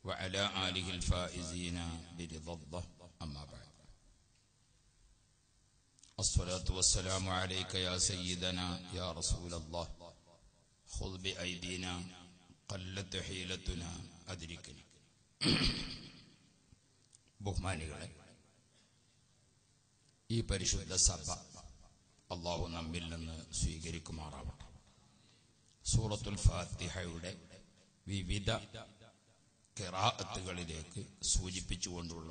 وعلى آله الفائزين برضا الله أما بعد الصلاة والسلام عليك يا سيدنا يا رسول الله خذ بأيدينا قلت حيلتنا أدركني ബഹുമാനികളെ ഈ പരിശുദ്ധ സഭ അള്ളാഹു നമ്മിൽ നിന്ന് സ്വീകരിക്കുമാറാവട്ടെ സൂറത്തുൽ ഫാത്തിഹയുടെ വിവിധ കിറാഅത്തുകളിലേക്ക് സൂചിപ്പിച്ചുകൊണ്ടുള്ള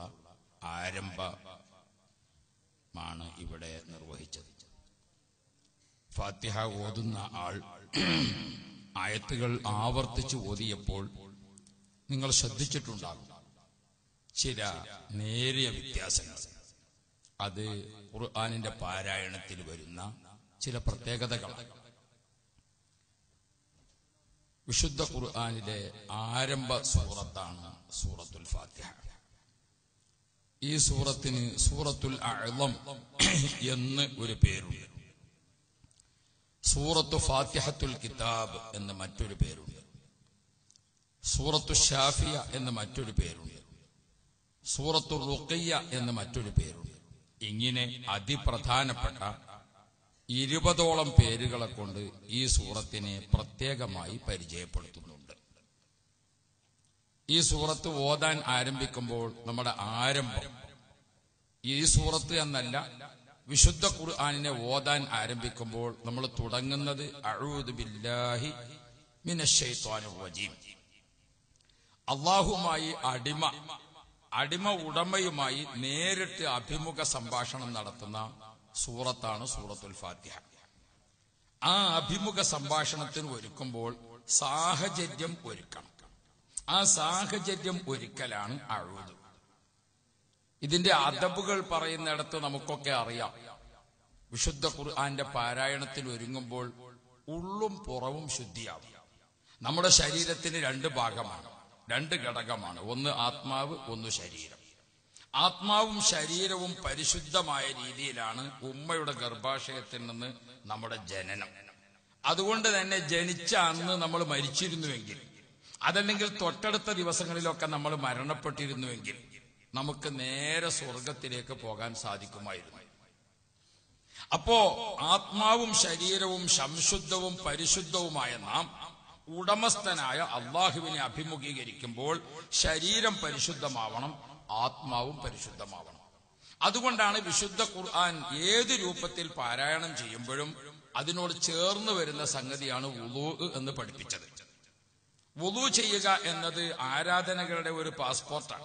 ആരംഭമാണ് ഇവിടെ നിർവഹിച്ചത് ഫാത്തിഹ ഓതുന്ന ആൾ ആയത്തുകൾ ആവർത്തിച്ച് ഓതിയപ്പോൾ നിങ്ങൾ ശ്രദ്ധിച്ചിട്ടുണ്ടാകും ചില നേരിയ വ്യത്യാസങ്ങൾ അത് ഖുർആാനിന്റെ പാരായണത്തിൽ വരുന്ന ചില പ്രത്യേകതകളാണ് വിശുദ്ധ ഖുർആാനിലെ ആരംഭ സൂറത്താണ് സൂറത്തുൽ ഫാത്തിഹ ഈ സൂറത്തിന് സൂറത്തുൽ അളം എന്ന് ഒരു പേരുണ്ട് സൂറത്തു ഫാത്തിഹത്തുൽ കിതാബ് എന്ന് മറ്റൊരു പേരുണ്ട് സൂറത്തു ഷാഫിയ എന്ന് മറ്റൊരു പേരുണ്ട് സൂറത്തു റുഖയ്യ എന്ന് മറ്റൊരു പേരുണ്ട് ഇങ്ങനെ അതിപ്രധാനപ്പെട്ട ഇരുപതോളം പേരുകളെ കൊണ്ട് ഈ സൂറത്തിനെ പ്രത്യേകമായി പരിചയപ്പെടുത്തുന്നുണ്ട് ഈ സൂറത്ത് ഓതാൻ ആരംഭിക്കുമ്പോൾ നമ്മുടെ ആരംഭം ഈ സൂറത്ത് എന്നല്ല വിശുദ്ധ ഖുർആാനിനെ ഓതാൻ ആരംഭിക്കുമ്പോൾ നമ്മൾ തുടങ്ങുന്നത് അഴൂദ് ബില്ലാഹി മിനശ്ശൈത്വാനിർ റജീം അള്ളാഹുമായി അടിമ അടിമ ഉടമയുമായി നേരിട്ട് അഭിമുഖ സംഭാഷണം നടത്തുന്ന സൂറത്താണ് സൂറത്തുൽ ഫാത്തിഹ ആ അഭിമുഖ സംഭാഷണത്തിന് ഒരുക്കുമ്പോൾ സാഹചര്യം ഒരുക്കണം ആ സാഹചര്യം ഒരുക്കലാണ് അഴുത് ഇതിന്റെ അതബുകൾ പറയുന്നിടത്ത് നമുക്കൊക്കെ അറിയാം വിശുദ്ധ ഖുർആന്റെ പാരായണത്തിൽ ഒരുങ്ങുമ്പോൾ ഉള്ളും പുറവും ശുദ്ധിയാവും നമ്മുടെ ശരീരത്തിന് രണ്ട് ഭാഗമാണ് രണ്ട് ഘടകമാണ് ഒന്ന് ആത്മാവ് ഒന്ന് ശരീരം ആത്മാവും ശരീരവും പരിശുദ്ധമായ രീതിയിലാണ് ഉമ്മയുടെ ഗർഭാശയത്തിൽ നിന്ന് നമ്മുടെ ജനനം അതുകൊണ്ട് തന്നെ ജനിച്ച അന്ന് നമ്മൾ മരിച്ചിരുന്നുവെങ്കിൽ അതല്ലെങ്കിൽ തൊട്ടടുത്ത ദിവസങ്ങളിലൊക്കെ നമ്മൾ മരണപ്പെട്ടിരുന്നുവെങ്കിൽ നമുക്ക് നേരെ സ്വർഗത്തിലേക്ക് പോകാൻ സാധിക്കുമായിരുന്നു അപ്പോ ആത്മാവും ശരീരവും സംശുദ്ധവും പരിശുദ്ധവുമായ നാം ഉടമസ്ഥനായ അള്ളാഹുവിനെ അഭിമുഖീകരിക്കുമ്പോൾ ശരീരം പരിശുദ്ധമാവണം ആത്മാവും പരിശുദ്ധമാവണം അതുകൊണ്ടാണ് വിശുദ്ധ ഖുർആൻ ഏത് രൂപത്തിൽ പാരായണം ചെയ്യുമ്പോഴും അതിനോട് ചേർന്ന് വരുന്ന സംഗതിയാണ് വുളു എന്ന് പഠിപ്പിച്ചത് വുളു ചെയ്യുക എന്നത് ആരാധനകളുടെ ഒരു പാസ്പോർട്ടാണ്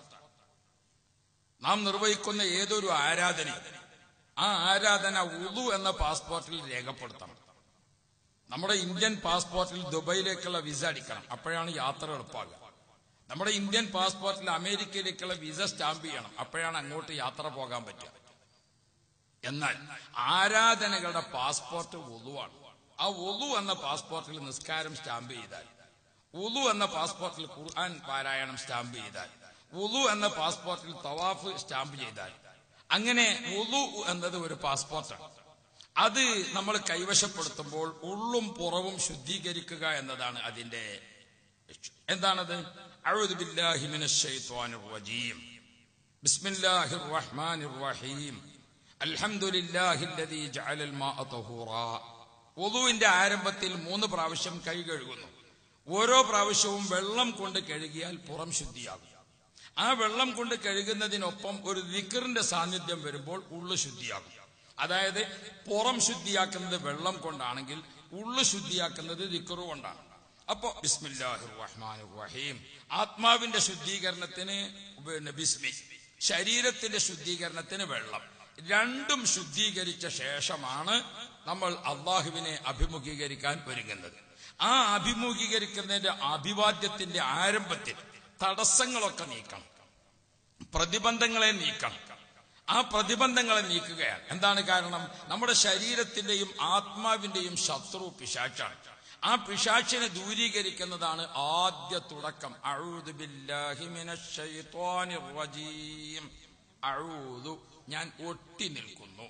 നാം നിർവഹിക്കുന്ന ഏതൊരു ആരാധന ആ ആരാധന ഉളു എന്ന പാസ്പോർട്ടിൽ രേഖപ്പെടുത്തണം നമ്മുടെ ഇന്ത്യൻ പാസ്പോർട്ടിൽ ദുബൈയിലേക്കുള്ള വിസ അടിക്കണം അപ്പോഴാണ് യാത്ര എളുപ്പമാകുക നമ്മുടെ ഇന്ത്യൻ പാസ്പോർട്ടിൽ അമേരിക്കയിലേക്കുള്ള വിസ സ്റ്റാമ്പ് ചെയ്യണം അപ്പോഴാണ് അങ്ങോട്ട് യാത്ര പോകാൻ പറ്റുക എന്നാൽ ആരാധനകളുടെ പാസ്പോർട്ട് ഒലുവാണ് ആ ഒലു എന്ന പാസ്പോർട്ടിൽ നിസ്കാരം സ്റ്റാമ്പ് ചെയ്താൽ ഉലു എന്ന പാസ്പോർട്ടിൽ ഖുർആൻ പാരായണം സ്റ്റാമ്പ് ചെയ്താൽ ഉലു എന്ന പാസ്പോർട്ടിൽ തവാഫ് സ്റ്റാമ്പ് ചെയ്താൽ അങ്ങനെ ഉലു എന്നത് ഒരു പാസ്പോർട്ടാണ് അത് നമ്മൾ കൈവശപ്പെടുത്തുമ്പോൾ ഉള്ളും പുറവും ശുദ്ധീകരിക്കുക എന്നതാണ് അതിന്റെ എന്താണത് അഴുദ് ബില്ലാഹി മിനശ് ശൈത്വാനിർ റജീം ബിസ്മില്ലാഹിർ റഹ്മാനിർ റഹീം അൽഹംദുലില്ലാഹില്ലദീ ജഅലൽ മാഅ തഹൂറാ വുളുവിന്റെ ആരംഭത്തിൽ മൂന്ന് പ്രാവശ്യം കൈ കഴുകുന്നു ഓരോ പ്രാവശ്യവും വെള്ളം കൊണ്ട് കഴുകിയാൽ പുറം ശുദ്ധിയാകും ആ വെള്ളം കൊണ്ട് കഴുകുന്നതിനൊപ്പം ഒരു ദിക്കറിന്റെ സാന്നിധ്യം വരുമ്പോൾ ഉള്ളു ശുദ്ധിയാകും അതായത് പുറം ശുദ്ധിയാക്കുന്നത് വെള്ളം കൊണ്ടാണെങ്കിൽ ഉള്ളു ശുദ്ധിയാക്കുന്നത് ദിക്കറു കൊണ്ടാണ് അപ്പോ ബിസ്മില്ലാഹിർ റഹ്മാൻ റഹീം ആത്മാവിന്റെ ശുദ്ധീകരണത്തിന് പിന്നെ ബിസ്മി ശരീരത്തിന്റെ ശുദ്ധീകരണത്തിന് വെള്ളം രണ്ടും ശുദ്ധീകരിച്ച ശേഷമാണ് നമ്മൾ അള്ളാഹുവിനെ അഭിമുഖീകരിക്കാൻ ഒരുങ്ങുന്നത് ആ അഭിമുഖീകരിക്കുന്നതിന്റെ അഭിവാദ്യത്തിന്റെ ആരംഭത്തിൽ തടസ്സങ്ങളൊക്കെ നീക്കണം പ്രതിബന്ധങ്ങളെ നീക്കണം ആ പ്രതിബന്ധങ്ങളെ നീക്കുകയാണ് എന്താണ് കാരണം നമ്മുടെ ശരീരത്തിന്റെയും ആത്മാവിന്റെയും ശത്രു പിശാച്ചാണ് ആ പിശാച്ചിനെ ദൂരീകരിക്കുന്നതാണ് ആദ്യ തുടക്കം അഊദു ബില്ലാഹി മിനശ് ശൈത്വാനിർ റജീം അഊദു ഞാൻ ഒട്ടി നിൽക്കുന്നു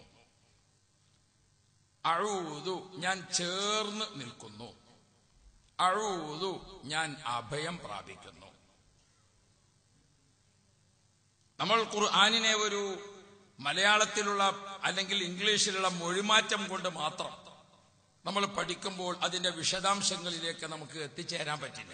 അഴൂതു ഞാൻ ചേർന്ന് നിൽക്കുന്നു അഴൂതു ഞാൻ അഭയം പ്രാപിക്കുന്നു നമ്മൾ ഖുർആാനിനെ ഒരു മലയാളത്തിലുള്ള അല്ലെങ്കിൽ ഇംഗ്ലീഷിലുള്ള മൊഴിമാറ്റം കൊണ്ട് മാത്രം നമ്മൾ പഠിക്കുമ്പോൾ അതിന്റെ വിശദാംശങ്ങളിലേക്ക് നമുക്ക് എത്തിച്ചേരാൻ പറ്റില്ല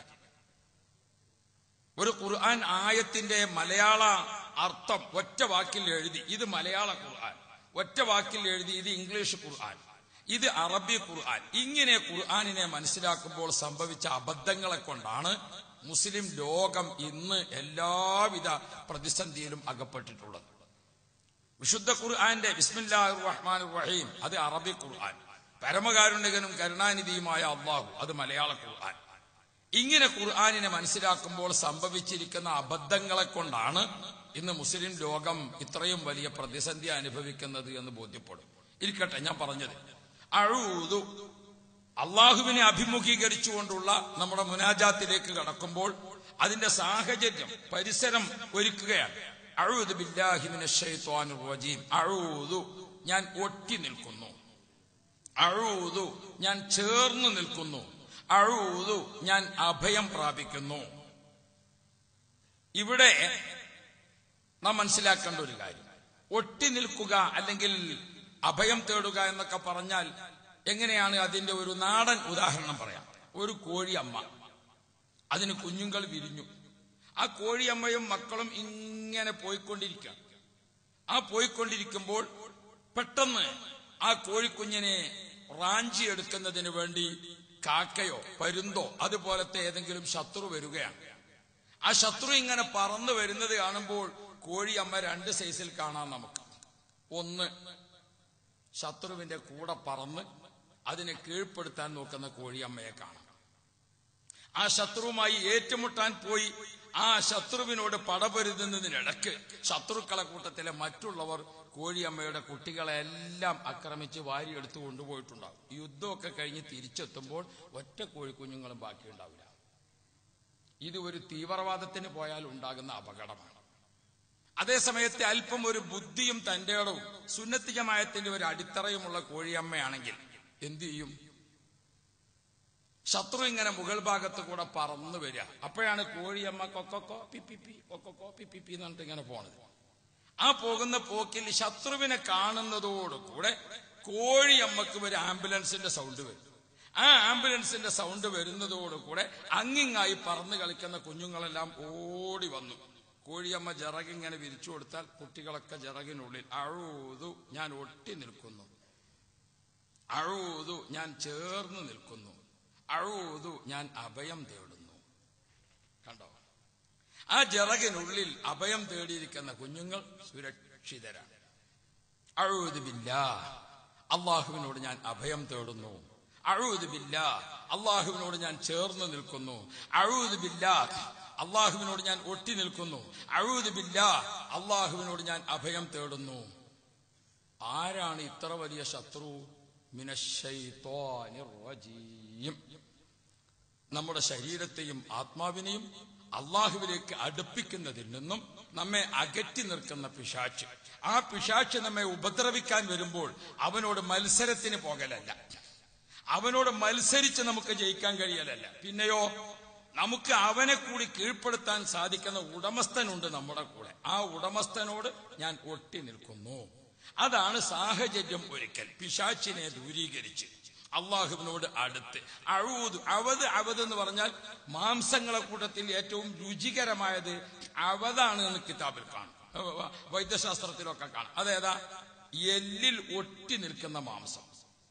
ഒരു ഖുർആൻ ആയത്തിന്റെ മലയാള അർത്ഥം ഒറ്റ വാക്കിൽ എഴുതി ഇത് മലയാള ഖുർആൻ ഒറ്റ വാക്കിൽ എഴുതി ഇത് ഇംഗ്ലീഷ് ഖുർആൻ ഇത് അറബി ഖുർആൻ ഇങ്ങനെ ഖുർആാനിനെ മനസ്സിലാക്കുമ്പോൾ സംഭവിച്ച അബദ്ധങ്ങളെ കൊണ്ടാണ് മുസ്ലിം ലോകം ഇന്ന് എല്ലാവിധ പ്രതിസന്ധിയിലും അകപ്പെട്ടിട്ടുള്ളത് വിശുദ്ധ ഖുർആന്റെ ബിസ്മില്ലാഹിർ റഹ്മാൻ റഹീം അത് അറബി ഖുർആൻ പരമകാരുണ്യകനും കരുണാനിധിയുമായ അള്ളാഹു അത് മലയാള ഖുർആൻ ഇങ്ങനെ ഖുർആാനിനെ മനസ്സിലാക്കുമ്പോൾ സംഭവിച്ചിരിക്കുന്ന അബദ്ധങ്ങളെ കൊണ്ടാണ് ഇന്ന് മുസ്ലിം ലോകം ഇത്രയും വലിയ പ്രതിസന്ധി അനുഭവിക്കുന്നത് എന്ന് ബോധ്യപ്പെടും ഇരിക്കട്ടെ ഞാൻ പറഞ്ഞത് അഴൂതു അള്ളാഹുവിനെ അഭിമുഖീകരിച്ചുകൊണ്ടുള്ള നമ്മുടെ മുനാജാത്തിലേക്ക് കടക്കുമ്പോൾ അതിന്റെ സാഹചര്യം പരിസരം ഒരുക്കുകയാണ് അഴൂദ് ബില്ലാഹിമിന് റജീം അഴൂതു ഞാൻ ഒട്ടി നിൽക്കുന്നു അഴൂതു ഞാൻ ചേർന്ന് നിൽക്കുന്നു അഴൂതു ഞാൻ അഭയം പ്രാപിക്കുന്നു ഇവിടെ നാം മനസ്സിലാക്കേണ്ട ഒരു കാര്യം ഒട്ടി നിൽക്കുക അല്ലെങ്കിൽ അഭയം തേടുക എന്നൊക്കെ പറഞ്ഞാൽ എങ്ങനെയാണ് അതിന്റെ ഒരു നാടൻ ഉദാഹരണം പറയാം ഒരു കോഴിയമ്മ അതിന് കുഞ്ഞുങ്ങൾ വിരിഞ്ഞു ആ കോഴിയമ്മയും മക്കളും ഇങ്ങനെ പോയിക്കൊണ്ടിരിക്കുക ആ പോയിക്കൊണ്ടിരിക്കുമ്പോൾ പെട്ടെന്ന് ആ കോഴിക്കുഞ്ഞിനെ റാഞ്ചി എടുക്കുന്നതിന് വേണ്ടി കാക്കയോ പരുന്തോ അതുപോലത്തെ ഏതെങ്കിലും ശത്രു വരികയാണ് ആ ശത്രു ഇങ്ങനെ പറന്നു വരുന്നത് കാണുമ്പോൾ കോഴിയമ്മ രണ്ട് സൈസിൽ കാണാം നമുക്ക് ഒന്ന് ശത്രുവിന്റെ കൂടെ പറന്ന് അതിനെ കീഴ്പ്പെടുത്താൻ നോക്കുന്ന കോഴിയമ്മയെ കാണാം ആ ശത്രുവുമായി ഏറ്റുമുട്ടാൻ പോയി ആ ശത്രുവിനോട് പടപൊരുതുന്നതിനിടക്ക് ശത്രുക്കളെ കൂട്ടത്തിലെ മറ്റുള്ളവർ കോഴിയമ്മയുടെ കുട്ടികളെ എല്ലാം ആക്രമിച്ച് വാരിയെടുത്ത് കൊണ്ടുപോയിട്ടുണ്ടാവും യുദ്ധമൊക്കെ കഴിഞ്ഞ് തിരിച്ചെത്തുമ്പോൾ ഒറ്റ കോഴിക്കുഞ്ഞുങ്ങളും ബാക്കിയുണ്ടാവില്ല ഇത് ഒരു തീവ്രവാദത്തിന് പോയാൽ ഉണ്ടാകുന്ന അപകടമാണ് അതേസമയത്ത് അല്പം ഒരു ബുദ്ധിയും തന്റെ ഇടവും സുന്നത്തിജമായത്തിന്റെ ഒരു അടിത്തറയുമുള്ള കോഴിയമ്മയാണെങ്കിൽ എന്തു ചെയ്യും ശത്രു ഇങ്ങനെ മുകൾ ഭാഗത്ത് കൂടെ പറന്നു വരിക അപ്പോഴാണ് കോഴിയമ്മ കൊക്കൊക്കോ പിപ്പിപ്പി കൊക്കൊക്കോ പിപ്പിപ്പി എന്ന് പറഞ്ഞിട്ട് ഇങ്ങനെ പോണത് ആ പോകുന്ന പോക്കിൽ ശത്രുവിനെ കാണുന്നതോടുകൂടെ കോഴിയമ്മക്ക് ഒരു ആംബുലൻസിന്റെ സൗണ്ട് വരും ആ ആംബുലൻസിന്റെ സൗണ്ട് വരുന്നതോടുകൂടെ അങ്ങിങ്ങായി പറന്ന് കളിക്കുന്ന കുഞ്ഞുങ്ങളെല്ലാം ഓടി വന്നു കോഴിയമ്മ ചിറകിങ്ങനെ വിരിച്ചു കൊടുത്താൽ കുട്ടികളൊക്കെ ചിറകിനുള്ളിൽ അഴുതു ഞാൻ ഒട്ടി നിൽക്കുന്നു അഴുതു ഞാൻ ചേർന്ന് നിൽക്കുന്നു അഴുതു ഞാൻ അഭയം തേടുന്നു കണ്ടോ ആ ജറകിനുള്ളിൽ അഭയം തേടിയിരിക്കുന്ന കുഞ്ഞുങ്ങൾ സുരക്ഷിതരാണ് അഴുതുമില്ല അള്ളാഹുവിനോട് ഞാൻ അഭയം തേടുന്നു അഴുതുമില്ല അള്ളാഹുവിനോട് ഞാൻ ചേർന്ന് നിൽക്കുന്നു അഴുതുമില്ല അള്ളാഹുവിനോട് ഞാൻ ഒട്ടി നിൽക്കുന്നു അഴുതുമില്ല അള്ളാഹുവിനോട് ഞാൻ അഭയം തേടുന്നു ആരാണ് ഇത്ര വലിയ ശത്രു മിനശ്ശൈത്വാനിർ റജീം നമ്മുടെ ശരീരത്തെയും ആത്മാവിനെയും അള്ളാഹുവിലേക്ക് അടുപ്പിക്കുന്നതിൽ നിന്നും നമ്മെ അകറ്റി നിൽക്കുന്ന പിശാച്ച് ആ പിശാച്ച് നമ്മെ ഉപദ്രവിക്കാൻ വരുമ്പോൾ അവനോട് മത്സരത്തിന് പോകലല്ല അവനോട് മത്സരിച്ച് നമുക്ക് ജയിക്കാൻ കഴിയലല്ല പിന്നെയോ നമുക്ക് അവനെ കൂടി കീഴ്പ്പെടുത്താൻ സാധിക്കുന്ന ഉടമസ്ഥനുണ്ട് നമ്മുടെ കൂടെ ആ ഉടമസ്ഥനോട് ഞാൻ ഒട്ടി നിൽക്കുന്നു അതാണ് സാഹചര്യം ഒരിക്കൽ പിശാച്ചിനെ ദൂരീകരിച്ച് അള്ളാഹുവിനോട് അടുത്ത് അഴുത് അവത് അവത് എന്ന് പറഞ്ഞാൽ മാംസങ്ങളെ കൂട്ടത്തിൽ ഏറ്റവും രുചികരമായത് അവതാണ് എന്ന് കിതാബിൽ കാണും വൈദ്യശാസ്ത്രത്തിലൊക്കെ കാണാം അതേതാ എല്ലിൽ ഒട്ടി നിൽക്കുന്ന മാംസം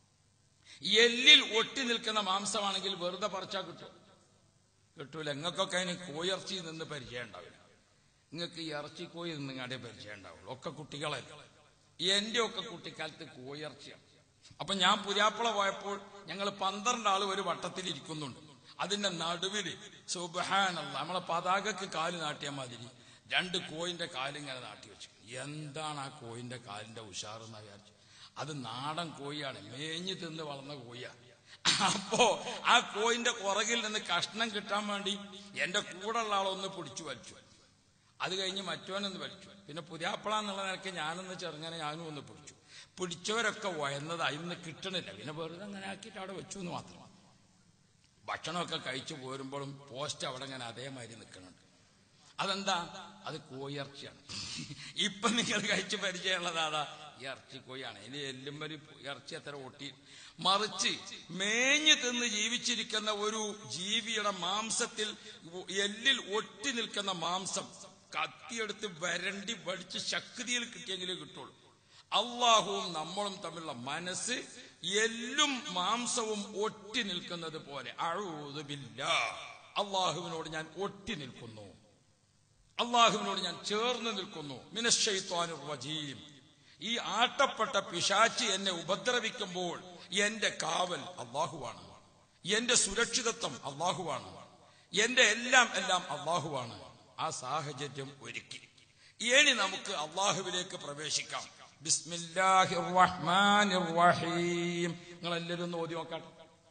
എല്ലിൽ ഒട്ടി നിൽക്കുന്ന മാംസമാണെങ്കിൽ വെറുതെ പറിച്ചാൽ കിട്ടും കിട്ടൂല നിങ്ങൾക്കൊക്കെ അതിന് കോയിറച്ചി നിന്ന് പരിചയം ഉണ്ടാവില്ല നിങ്ങൾക്ക് ഈ ഇറച്ചി കോയി നിന്നങ്ങാണ്ടേ പരിചയം ഉണ്ടാവുള്ളൂ ഒക്കെ കുട്ടികളല്ല എന്റെ ഒക്കെ കുട്ടിക്കാലത്ത് കോയിറച്ചിയാണ് അപ്പൊ ഞാൻ പുരാപ്പള പോയപ്പോൾ ഞങ്ങൾ പന്ത്രണ്ട് ആള് ഒരു വട്ടത്തിൽ ഇരിക്കുന്നുണ്ട് അതിന്റെ നടുവില് സുബഹാനല്ല നമ്മളെ പതാകക്ക് കാല് നാട്ടിയ മാതിരി രണ്ട് കോയിന്റെ കാലിങ്ങനെ നാട്ടി വെച്ചു എന്താണ് ആ കോയിന്റെ കാലിന്റെ ഉഷാറെന്ന് വിചാരിച്ചു അത് നാടൻ കോയിയാണ് മേഞ്ഞു തിന്ന് വളർന്ന കോയിയാണ് അപ്പോ ആ കോയിന്റെ പുറകിൽ നിന്ന് കഷ്ണം കിട്ടാൻ വേണ്ടി എന്റെ കൂടെയുള്ള ആളൊന്ന് പിടിച്ചു വലിച്ചു അത് കഴിഞ്ഞ് മറ്റോനൊന്ന് വലിച്ചു പിന്നെ പുതിയാപ്പള എന്നുള്ള നിലയ്ക്ക് ഞാനൊന്ന് ചെറുങ്ങനെ ഞാനും ഒന്ന് പിടിച്ചു പിടിച്ചവരൊക്കെ വയന്നത് അതിന്ന് കിട്ടണില്ല പിന്നെ വെറുതെ അങ്ങനെ ആക്കിയിട്ട് അവിടെ വെച്ചു എന്ന് മാത്രം ഭക്ഷണമൊക്കെ കഴിച്ചു പോരുമ്പോഴും പോസ്റ്റ് അവിടെ ഇങ്ങനെ അതേമാതിരി നിൽക്കുന്നുണ്ട് അതെന്താ അത് കോയിറച്ചിയാണ് ഇപ്പൊ നിങ്ങൾ കഴിച്ച് പരിചയമുള്ളതാടാ ഈ ഇറച്ചി കോയാണ് ഇനി എല്ലുമ്പരി ഇറച്ചി അത്ര ഒട്ടി മറിച്ച് മേഞ്ഞു തിന്ന് ജീവിച്ചിരിക്കുന്ന ഒരു ജീവിയുടെ മാംസത്തിൽ എല്ലിൽ ഒട്ടി നിൽക്കുന്ന മാംസം കത്തിയെടുത്ത് വരണ്ടി വടിച്ച് ശക്തിയിൽ കിട്ടിയെങ്കിലേ കിട്ടുള്ളൂ അള്ളാഹുവും നമ്മളും തമ്മിലുള്ള മനസ്സ് എല്ലും മാംസവും ഒട്ടി നിൽക്കുന്നത് പോലെ അഴുതുമില്ല അള്ളാഹുവിനോട് ഞാൻ ഒട്ടി നിൽക്കുന്നു അള്ളാഹുവിനോട് ഞാൻ ചേർന്ന് നിൽക്കുന്നു മിനശ്ശൈത്വാനു റജീം ഈ ആട്ടപ്പെട്ട പിശാച്ചി എന്നെ ഉപദ്രവിക്കുമ്പോൾ എന്റെ കാവൽ അള്ളാഹുവാണ് എന്റെ സുരക്ഷിതത്വം അള്ളാഹുവാണ് എന്റെ എല്ലാം എല്ലാം അള്ളാഹുവാണ് ആ സാഹചര്യം ഒരുക്കി ഇനി നമുക്ക് അള്ളാഹുവിലേക്ക് പ്രവേശിക്കാം ബിസ്മില്ലാഹിർ റഹ്മാനിർ റഹീം നിങ്ങൾ എല്ലാവരും ഒന്ന് ഓതി നോക്കാം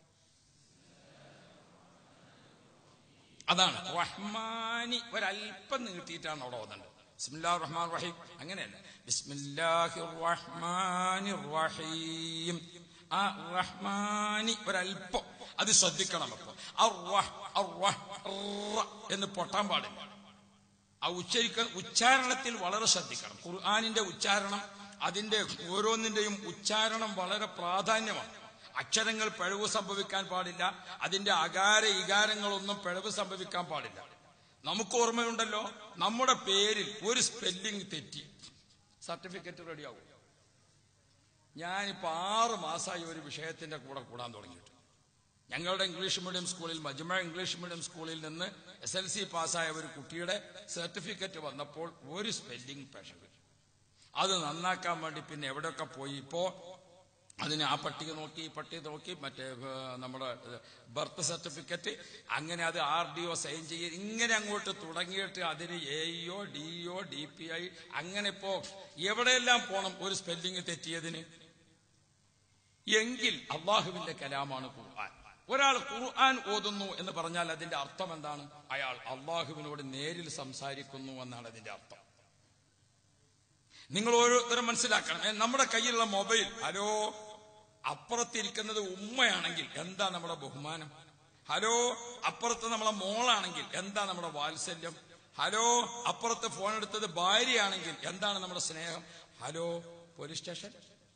അതാണ് റഹ്മാനി ഒരല്പം നീട്ടിയിട്ടാണ് അവിടെ ഓതേണ്ടത് ബിസ്മില്ലാ റഹ്മാൻ റഹീം അങ്ങനെയല്ല ബിസ്മില്ലാഹിർ റഹ്മാനിർ റഹീം ആ റഹ്മാനി ഒരല്പം അത് ശ്രദ്ധിക്കണം അപ്പൊ അർറഹ് അർറഹ് റ എന്ന് പൊട്ടാൻ പാടില്ല ആ ഉച്ചരിക്ക ഉച്ചാരണത്തിൽ വളരെ ശ്രദ്ധിക്കണം ഖുർആാനിന്റെ ഉച്ചാരണം അതിന്റെ ഓരോന്നിന്റെയും ഉച്ചാരണം വളരെ പ്രാധാന്യമാണ് അക്ഷരങ്ങൾ പിഴവ് സംഭവിക്കാൻ പാടില്ല അതിന്റെ അകാര ഇകാരങ്ങളൊന്നും പിഴവ് സംഭവിക്കാൻ പാടില്ല നമുക്ക് ഓർമ്മയുണ്ടല്ലോ നമ്മുടെ പേരിൽ ഒരു സ്പെല്ലിംഗ് തെറ്റി സർട്ടിഫിക്കറ്റ് റെഡിയാവും ഞാനിപ്പോ ആറ് മാസമായി ഒരു വിഷയത്തിന്റെ കൂടെ കൂടാൻ തുടങ്ങിയിട്ട് ഞങ്ങളുടെ ഇംഗ്ലീഷ് മീഡിയം സ്കൂളിൽ മജ്മ ഇംഗ്ലീഷ് മീഡിയം സ്കൂളിൽ നിന്ന് എസ് എൽ സി പാസ്സായ ഒരു കുട്ടിയുടെ സർട്ടിഫിക്കറ്റ് വന്നപ്പോൾ ഒരു സ്പെല്ലിംഗ് പിഴവ് അത് നന്നാക്കാൻ വേണ്ടി പിന്നെ എവിടെയൊക്കെ പോയി ഇപ്പോ അതിന് ആ പട്ടിക നോക്കി ഈ പട്ടിക നോക്കി മറ്റേ ഏ, നമ്മുടെ ബർത്ത് സർട്ടിഫിക്കറ്റ് അങ്ങനെ അത് ആർ ഡി ഒ സൈൻ ചെയ്ത് ഇങ്ങനെ അങ്ങോട്ട് തുടങ്ങിയിട്ട് അതിന് AEO DEO D P I അങ്ങനെ ഇപ്പോ എവിടെയെല്ലാം പോണം ഒരു സ്പെല്ലിംഗ് തെറ്റിയതിന് എങ്കിൽ അള്ളാഹുവിന്റെ കലാമാണ് ഖുർആൻ ഒരാൾ ഖുർആൻ ഓതുന്നു എന്ന് പറഞ്ഞാൽ അതിന്റെ അർത്ഥം എന്താണ് അയാൾ അള്ളാഹുവിനോട് നേരിൽ സംസാരിക്കുന്നു എന്നാണ് അതിന്റെ അർത്ഥം നിങ്ങൾ ഓരോരുത്തരും മനസ്സിലാക്കണം ഏ, നമ്മുടെ കയ്യിലുള്ള മൊബൈൽ ഹലോ അപ്പുറത്തിരിക്കുന്നത് ഉമ്മയാണെങ്കിൽ എന്താ നമ്മുടെ ബഹുമാനം ഹലോ അപ്പുറത്ത് നമ്മളെ മോളാണെങ്കിൽ എന്താ നമ്മുടെ വാത്സല്യം ഹലോ അപ്പുറത്ത് ഫോൺ എടുത്തത് ഭാര്യയാണെങ്കിൽ എന്താണ് നമ്മുടെ സ്നേഹം ഹലോ പോലീസ് സ്റ്റേഷൻ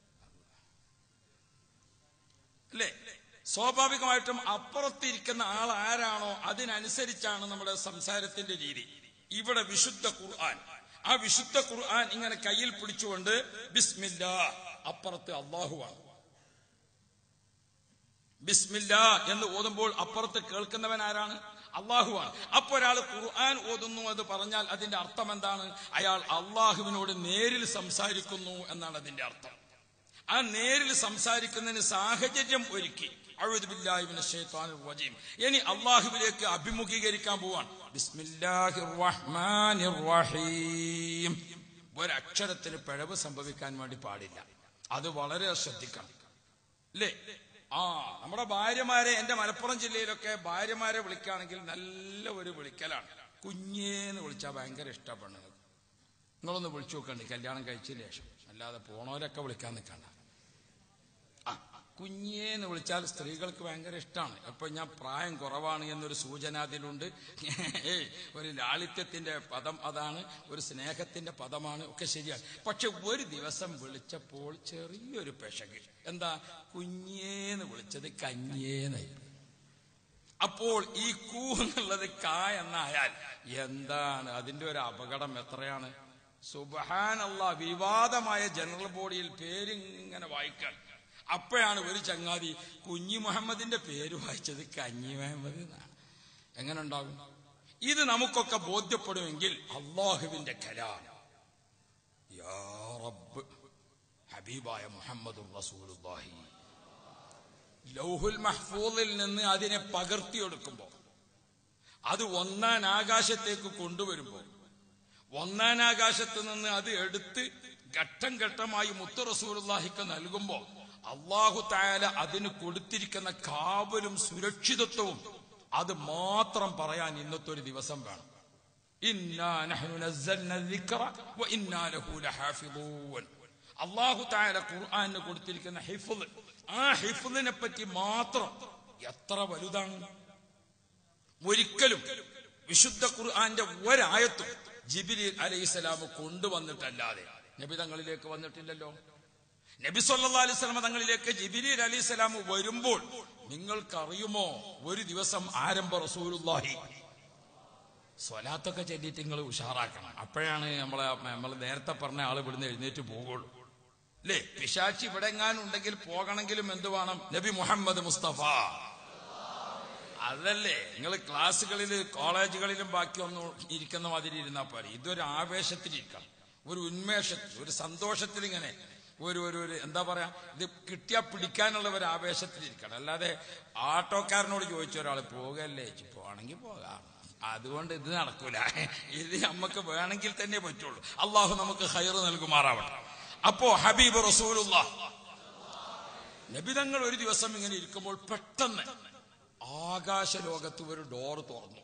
അല്ലേ സ്വാഭാവികമായിട്ടും അപ്പുറത്തിരിക്കുന്ന ആൾ ആരാണോ അതിനനുസരിച്ചാണ് നമ്മുടെ സംസാരത്തിന്റെ രീതി ഇവിടെ വിശുദ്ധ ഖുർആൻ ആ വിശുദ്ധ ഖുർആൻ ഇങ്ങനെ കയ്യിൽ പിടിച്ചുകൊണ്ട് ബിസ്മില്ല അപ്പുറത്ത് അള്ളാഹുവാണ് ബിസ്മില്ല എന്ന് ഓതുമ്പോൾ അപ്പുറത്ത് കേൾക്കുന്നവൻ ആരാണ് അള്ളാഹുവാണ് അപ്പൊ ഒരാൾ ഖുർആൻ ഓതുന്നു എന്ന് പറഞ്ഞാൽ അതിന്റെ അർത്ഥം എന്താണ് അയാൾ അള്ളാഹുവിനോട് നേരിൽ സംസാരിക്കുന്നു എന്നാണ് അതിന്റെ അർത്ഥം ആ നേരിൽ സംസാരിക്കുന്നതിന് സാഹചര്യം ഒരുക്കി അഴുതുബില്ലാഹിബിന് റജീം ഇനി അള്ളാഹുവിലേക്ക് അഭിമുഖീകരിക്കാൻ പോവാൻ ബിസ്മില്ലാഹിർ റഹ്മാനിർ റഹീം ഒരക്ഷരത്തിന് പിഴവ് സംഭവിക്കാൻ വേണ്ടി പാടില്ല അത് വളരെ ശ്രദ്ധിക്കണം അല്ലേ ആ നമ്മുടെ ഭാര്യമാരെ എന്റെ മലപ്പുറം ജില്ലയിലൊക്കെ ഭാര്യമാരെ വിളിക്കുകയാണെങ്കിൽ നല്ല ഒരു വിളിക്കലാണ് കുഞ്ഞേന്ന് വിളിച്ചാൽ ഭയങ്കര ഇഷ്ടപ്പെടുന്നത് നിങ്ങളൊന്ന് വിളിച്ചു നോക്കണ്ടി കല്യാണം കഴിച്ചതിന് ശേഷം അല്ലാതെ പോണവരൊക്കെ വിളിക്കാൻ നിൽക്കണ്ട ആ കുഞ്ഞേന്ന് വിളിച്ചാൽ സ്ത്രീകൾക്ക് ഭയങ്കര ഇഷ്ടമാണ് അപ്പൊ ഞാൻ പ്രായം കുറവാണ് എന്നൊരു സൂചന അതിലുണ്ട് ഏയ് ഒരു ലാളിത്യത്തിന്റെ പദം അതാണ് ഒരു സ്നേഹത്തിന്റെ പദമാണ് ഒക്കെ ശരിയാണ് പക്ഷെ ഒരു ദിവസം വിളിച്ചപ്പോൾ ചെറിയൊരു പെശക് എന്താ കുഞ്ഞേന്ന് വിളിച്ചത് കഞ്ഞേന്നായി അപ്പോൾ ഈ കൂ എന്നുള്ളത് കാ എന്നായാൽ എന്താണ് അതിന്റെ ഒരു അപകടം എത്രയാണ് സുബഹാനല്ല വിവാദമായ ജനറൽ ബോഡിയിൽ പേരിങ്ങനെ വായിക്കാൻ അപ്പോഴാണ് ഒരു ചങ്ങാതി കുഞ്ഞി മുഹമ്മദിന്റെ പേര് വായിച്ചത് കഞ്ഞി മുഹമ്മദ് എന്നാണ് എങ്ങനെ ഉണ്ടാകും ഇത് നമുക്കൊക്കെ ബോധ്യപ്പെടുമെങ്കിൽ അള്ളാഹുവിന്റെ കലാം യാ റബ്ബ് ഹബീബായ മുഹമ്മദ് റസൂലുള്ളാഹി ലൗഹുൽ മഹ്ഫൂദിൽ നിന്ന് അതിനെ പകർത്തിയെടുക്കുമ്പോൾ അത് ഒന്നാൻ ആകാശത്തേക്ക് കൊണ്ടുവരുമ്പോൾ ഒന്നാൻ ആകാശത്ത് നിന്ന് അത് എടുത്ത് ഘട്ടം ഘട്ടമായി മുത്തു റസൂലുള്ളാഹിക്ക് നൽകുമ്പോൾ അള്ളാഹു തായാല അതിന് കൊടുത്തിരിക്കുന്ന കാവലും സുരക്ഷിതത്വവും അത് മാത്രം പറയാൻ ഇന്നത്തെ ഒരു ദിവസം വേണം ഇന്നാ നഹ്നു നസ്സൽന الذിക്റ വഇന്നാ ലഹു ലഹാഫിളൂൻ അള്ളാഹു തായാല ഖുർആനിന് കൊടുത്തിരിക്കുന്ന ഹിഫ്ള് ആ ഹിഫ്ളിനെ പറ്റി മാത്രം എത്ര വലുതാണ് ഒരിക്കലും വിശുദ്ധ ഖുർആന്റെ ഒരായത്തും ജിബിലി അലൈഹിസ്സലാം കൊണ്ടുവന്നിട്ടല്ലാതെ നബി തങ്ങളിലേക്ക് വന്നിട്ടില്ലല്ലോ നബി സല്ലാ അലൈഹി സ്വലമ തങ്ങളിലേക്ക് ജിബിലി അലൈഹിസ്സലാം വരുമ്പോൾ നിങ്ങൾക്കറിയുമോ ഒരു ദിവസം ആരംഭ റസൂലുള്ളാഹി സ്വലാത്തൊക്കെ ചൊല്ലിയിട്ട് നിങ്ങൾ ഉഷാറാക്കണം അപ്പോഴാണ് നമ്മളെ നമ്മൾ നേരത്തെ പറഞ്ഞ ആൾ ഇവിടുന്ന് എഴുന്നേറ്റ് പോകുള്ളൂ അല്ലേ പിശാച്ചി ഇവിടെ എങ്ങാനും ഉണ്ടെങ്കിൽ പോകണമെങ്കിലും എന്ത് വേണം നബി മുഹമ്മദ് മുസ്തഫ അതല്ലേ നിങ്ങൾ ക്ലാസ്സുകളിൽ കോളേജുകളിലും ബാക്കി ഒന്നും ഇരിക്കുന്ന മാതിരി ഇരുന്നാൽ പോരെ ഇതൊരു ആവേശത്തിലിരിക്കണം ഒരു ഉന്മേഷത്തിൽ ഒരു സന്തോഷത്തിൽ ഇങ്ങനെ ഒരു ഒരു ഒരു എന്താ പറയാ ഇത് കിട്ടിയാ പിടിക്കാനുള്ള ഒരു ആവേശത്തിലിരിക്കണം അല്ലാതെ ആട്ടോക്കാരനോട് ചോദിച്ച ഒരാൾ പോകല്ലേ പോവാണെങ്കിൽ പോകാം അതുകൊണ്ട് ഇത് നടക്കൂല ഇത് നമുക്ക് വേണമെങ്കിൽ തന്നെ പറ്റുള്ളൂ അള്ളാഹു നമുക്ക് ഹൈർ നൽകുമാറാവട്ടെ അപ്പോ ഹബീബ് റസൂലുള്ള നബിതങ്ങൾ ഒരു ദിവസം ഇങ്ങനെ ഇരിക്കുമ്പോൾ പെട്ടെന്ന് ആകാശ ലോകത്ത് ഒരു ഡോർ തുറന്നു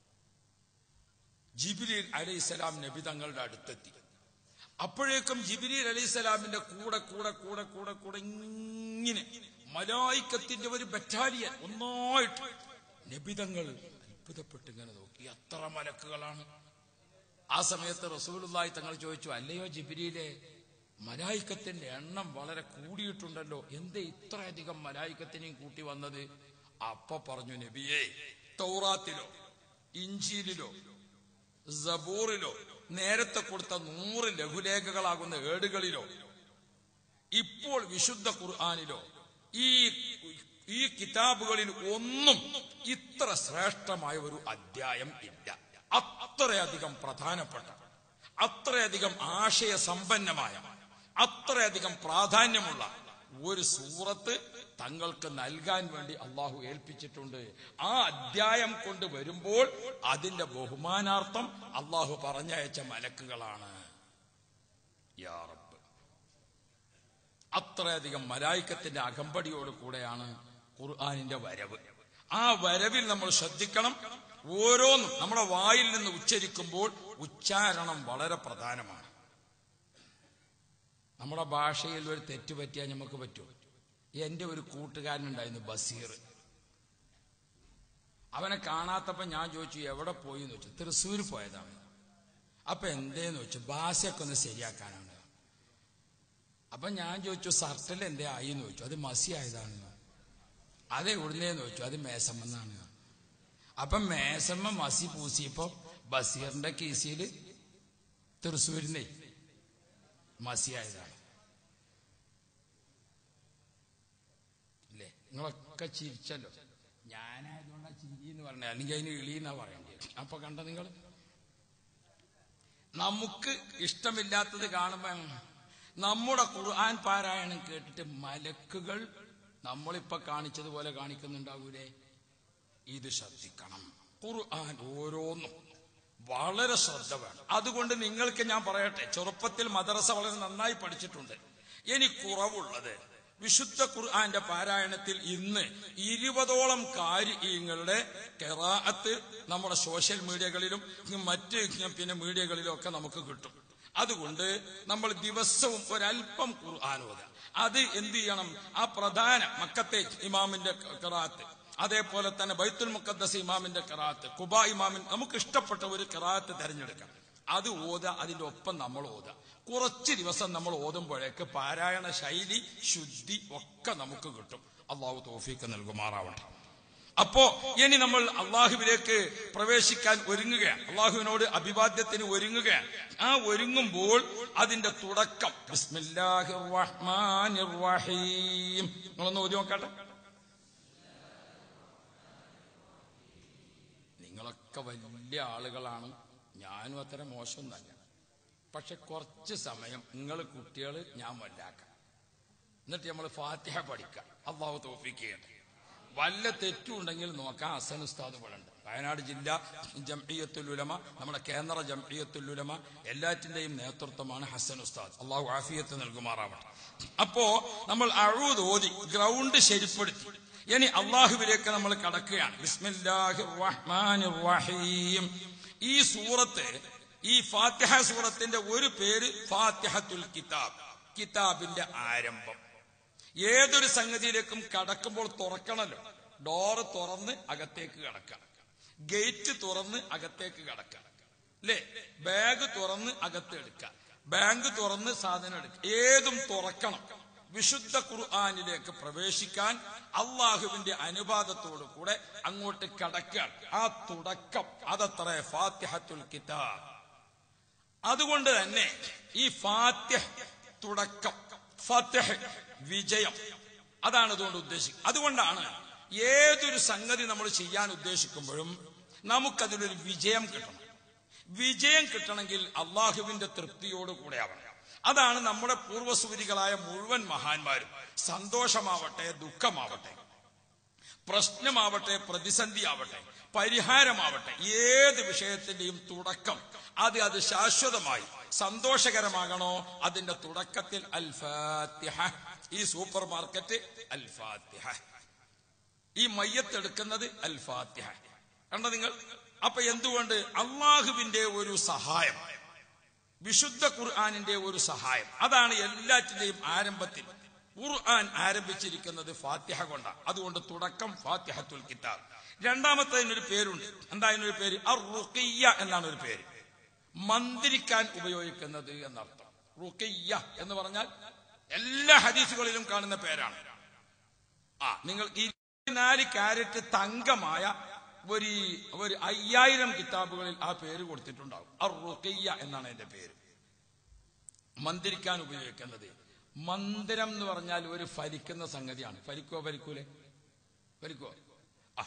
ജിബിലിൽ അലൈഹിസ്സലാം നബി തങ്ങളുടെ അടുത്തെത്തി അപ്പോഴേക്കും ജിബിലിൽ അലൈഹിസ്സലാമിന്റെ കൂടെ കൂടെ കൂടെ കൂടെ കൂടെ ഇങ്ങനെ മലായിക്കത്തിന്റെ ഒരു ബറ്റാലിയൻ ഒന്നായിട്ട് നബിതങ്ങൾ അത്ഭുതപ്പെട്ട് ഇങ്ങനെ നോക്കി എത്ര മലക്കുകളാണ് ആ സമയത്ത് റസൂലുള്ളാഹി തങ്ങൾ ചോദിച്ചു അല്ലയോ ജിബിരിയിലെ മലായിക്കത്തിന്റെ എണ്ണം വളരെ കൂടിയിട്ടുണ്ടല്ലോ എന്തേ ഇത്രയധികം മലായിക്കത്തിനെയും കൂട്ടി വന്നത് അപ്പ പറഞ്ഞു നബിയെ തൗറാത്തിലോ ഇഞ്ചിയിലോ സബൂറിലോ നേരത്തെ കൊടുത്ത നൂറ് ലഘുലേഖകളാകുന്ന ഏടുകളിലോ ഇപ്പോൾ വിശുദ്ധ ഖുർആാനിലോ ഈ ഈ കിതാബുകളിൽ ഒന്നും ഇത്ര ശ്രേഷ്ഠമായ ഒരു അധ്യായം ഇല്ല അത്രയധികം പ്രധാനപ്പെട്ട അത്രയധികം ആശയ സമ്പന്നമായ അത്രയധികം പ്രാധാന്യമുള്ള ഒരു സൂറത്ത് തങ്ങൾക്ക് നൽകാൻ വേണ്ടി അള്ളാഹു ഏൽപ്പിച്ചിട്ടുണ്ട് ആ അധ്യായം കൊണ്ട് വരുമ്പോൾ അതിന്റെ ബഹുമാനാർത്ഥം അള്ളാഹു പറഞ്ഞയച്ച മലക്കുകളാണ് യാ റബ്ബ് അത്രയധികം മലായിക്കത്തിന്റെ അകമ്പടിയോട് കൂടെയാണ് ഖുർആാനിന്റെ വരവ് ആ വരവിൽ നമ്മൾ ശ്രദ്ധിക്കണം ഓരോന്നും നമ്മുടെ വായിൽ നിന്ന് ഉച്ചരിക്കുമ്പോൾ ഉച്ചാരണം വളരെ പ്രധാനമാണ് നമ്മുടെ ഭാഷയിൽ ഒരു തെറ്റ് പറ്റിയാൽ നമുക്ക് പറ്റുമോ എന്റെ ഒരു കൂട്ടുകാരനുണ്ടായിരുന്നു ബസീർ അവനെ കാണാത്തപ്പോ ഞാൻ ചോദിച്ചു എവിടെ പോയി എന്ന് വെച്ചു തൃശ്ശൂർ പോയതാണ് അപ്പൊ എന്തേന്ന് വെച്ചു ഭാഷയൊക്കെ ഒന്ന് ശരിയാക്കാനാണ് അപ്പൊ ഞാൻ ചോദിച്ചു സർട്ടിൽ എന്തേ ആയി എന്ന് ചോദിച്ചു അത് മസി ആയതാണ് അത് എവിടുന്നേന്ന് ചോദിച്ചു അത് മേസമെന്നാണ് അപ്പൊ മേസമ്മ മസി പൂസിയപ്പോ ബസീറിന്റെ കീസിയിൽ തൃശ്ശൂരിനെ മസി ആയതാണ് അല്ലേ നിങ്ങളൊക്കെ ചിരിച്ചല്ലോ ഞാനായതുകൊണ്ടാ ചിരി എന്ന് പറഞ്ഞ അല്ലെങ്കിൽ അതിന് ഇളി എന്നാ പറയേണ്ടത് അപ്പൊ കണ്ട നിങ്ങൾ നമുക്ക് ഇഷ്ടമില്ലാത്തത് കാണുമ്പോ നമ്മുടെ ഖുർആൻ പാരായണം കേട്ടിട്ട് മലക്കുകൾ നമ്മളിപ്പൊ കാണിച്ചതുപോലെ കാണിക്കുന്നുണ്ടാവൂലേ ഇത് ശ്രദ്ധിക്കണം ഖുർആൻ ഓരോന്നും വളരെ ശ്രദ്ധ വേണം അതുകൊണ്ട് നിങ്ങൾക്ക് ഞാൻ പറയട്ടെ ചെറുപ്പത്തിൽ മദ്രസ വളരെ നന്നായി പഠിച്ചിട്ടുണ്ട് ഇനി കുറവുള്ളത് വിശുദ്ധ ഖുർആന്റെ പാരായണത്തിൽ ഇന്ന് ഇരുപതോളം കാര്യങ്ങളുടെ കെറാഅത്ത് നമ്മുടെ സോഷ്യൽ മീഡിയകളിലും മറ്റ് പിന്നെ മീഡിയകളിലും ഒക്കെ നമുക്ക് കിട്ടും അതുകൊണ്ട് നമ്മൾ ദിവസവും ഒരല്പം ഖുർആൻ ഓതുക അത് എന്ത് ചെയ്യണം ആ പ്രധാന മക്കത്തെ ഇമാമിന്റെ കറാത്ത് അതേപോലെ തന്നെ ബൈത്തുൽ മുക്കദ്ദസ് ഇമാമിന്റെ കറാത്ത് കുബ ഇമാമിൻ നമുക്ക് ഇഷ്ടപ്പെട്ട ഒരു കറാത്ത് തെരഞ്ഞെടുക്കാം അത് ഓത അതിന്റെ ഒപ്പം നമ്മൾ ഓത കുറച്ച് ദിവസം നമ്മൾ ഓതുമ്പോഴേക്ക് പാരായണ ശൈലി ശുദ്ധി ഒക്കെ നമുക്ക് കിട്ടും അള്ളാഹു തോഫീക്ക് നൽകുമാറാവട്ടെ അപ്പോ ഇനി നമ്മൾ അള്ളാഹുവിലേക്ക് പ്രവേശിക്കാൻ ഒരുങ്ങുകയാണ് അള്ളാഹുവിനോട് അഭിവാദ്യത്തിന് ഒരുങ്ങുകയാണ് ആ ഒരുങ്ങുമ്പോൾ അതിന്റെ തുടക്കം ബിസ്മില്ലാഹിർ റഹ്മാനിർ റഹീം നിങ്ങളൊന്ന് ഓതി നോക്കട്ടെ നിങ്ങളൊക്കെ വലിയ ആളുകളാണ് ഞാനും അത്ര മോശമൊന്നല്ല പക്ഷെ കുറച്ച് സമയം നിങ്ങൾ കുട്ടികൾ ഞാൻ വല്ലാക്കാം എന്നിട്ട് നമ്മൾ ഫാത്തിഹ പഠിക്കാം അള്ളാഹു തോഫിക്ക് ചെയ്യട്ടെ വല്ല തെറ്റുണ്ടെങ്കിൽ നോക്കാം ഹസൻ ഉസ്താദ് ഇവിടെ ഉണ്ട് വയനാട് ജില്ലാ ജംഇയ്യത്തുൽ ഉലമ നമ്മുടെ കേന്ദ്ര ജംഇയ്യത്തുൽ ഉലമ എല്ലാറ്റിന്റെയും നേതൃത്വമാണ് ഹസൻ ഉസ്താദ് അള്ളാഹു ആഫിയത്ത് നൽകുമാറാവട്ടെ അപ്പോ നമ്മൾ അഴൂത് ഓതി ഗ്രൗണ്ട് ശരിപ്പെടുത്തി ഇനി അള്ളാഹുവിലേക്ക് നമ്മൾ കടക്കുകയാണ് ബിസ്മില്ലാഹിർ റഹ്മാനിർ റഹീം ഈ സൂറത്ത് ഈ ഫാത്തിഹ സൂറത്തിന്റെ ഒരു പേര് ഫാത്തിഹത്തുൽ കിതാബ് കിതാബിന്റെ ആരംഭം ഏതൊരു സംഗതിയിലേക്കും കടക്കുമ്പോൾ തുറക്കണമല്ലോ ഡോറ് തുറന്ന് അകത്തേക്ക് കടക്കാം ഗേറ്റ് തുറന്ന് അകത്തേക്ക് കടക്കുക അല്ലേ ബാഗ് തുറന്ന് അകത്ത് എടുക്കുക ബാങ്ക് തുറന്ന് സാധനം എടുക്കുക ഏതും തുറക്കണം വിശുദ്ധ ഖുർആാനിലേക്ക് പ്രവേശിക്കാൻ അള്ളാഹുവിന്റെ അനുവാദത്തോടു കൂടെ അങ്ങോട്ട് കടക്കുക ആ തുടക്കം അതത്ര ഫാത്തിഹത്തുൽ കിതാബ് അതുകൊണ്ട് തന്നെ ഈ ഫാത്തിഹ് തുടക്കം ഫത്തഹ് വിജയം അതാണ് അതുകൊണ്ട് ഉദ്ദേശിക്കുന്നത് അതുകൊണ്ടാണ് ഏതൊരു സംഗതി നമ്മൾ ചെയ്യാൻ ഉദ്ദേശിക്കുമ്പോഴും നമുക്കതിലൊരു വിജയം കിട്ടണം വിജയം കിട്ടണമെങ്കിൽ അള്ളാഹുവിന്റെ തൃപ്തിയോട് കൂടെ ആവണം അതാണ് നമ്മുടെ പൂർവ്വസൂരികളായ മുഴുവൻ മഹാന്മാരും സന്തോഷമാവട്ടെ ദുഃഖമാവട്ടെ പ്രശ്നമാവട്ടെ പ്രതിസന്ധി ആവട്ടെ പരിഹാരമാവട്ടെ ഏത് വിഷയത്തിന്റെയും തുടക്കം അത് അത് ശാശ്വതമായി സന്തോഷകരമാകണോ അതിന്റെ തുടക്കത്തിൽ അൽ ഫാത്തിഹ ഈ സൂപ്പർ മാർക്കറ്റ് അൽ ഫാത്തിഹ ഈ മയ്യത്തെടുക്കുന്നത് അൽ ഫാത്തിഹ കണ്ട നിങ്ങൾ അപ്പൊ എന്തുകൊണ്ട് അള്ളാഹുവിന്റെ ഒരു സഹായം വിശുദ്ധ ഖുർആാനിന്റെ ഒരു സഹായം അതാണ് എല്ലാറ്റിന്റെയും ആരംഭത്തിൽ ഖുർആൻ ആരംഭിച്ചിരിക്കുന്നത് ഫാത്തിഹ കൊണ്ടാണ് അതുകൊണ്ട് തുടക്കം ഫാത്തിഹത്തുൽ കിതാബ് രണ്ടാമത്തെ അതിനൊരു പേരുണ്ട് എന്താ അതിനൊരു പേര് അർ റുഖിയ്യ എന്നാണ് ഒരു പേര് മന്ത്രിക്കാൻ ഉപയോഗിക്കുന്നത് എന്നർത്ഥം റുഖിയ്യ എന്ന് പറഞ്ഞാൽ എല്ലാ ഹദീസുകളിലും കാണുന്ന പേരാണ് ആ നിങ്ങൾ ഈ നാല് ക്യാരറ്റ് തങ്കമായ ഒരു ഒരു അയ്യായിരം കിതാബുകളിൽ ആ പേര് കൊടുത്തിട്ടുണ്ടാവും അർ റുഖിയ്യ എന്നാണ് എന്റെ പേര് മന്ത്രിക്കാൻ ഉപയോഗിക്കുന്നത് മന്ദിരം എന്ന് പറഞ്ഞാൽ ഒരു ഫലിക്കുന്ന സംഗതിയാണ് ഫലിക്കോ ഫലിക്കൂലേ ഫലിക്കോ ആ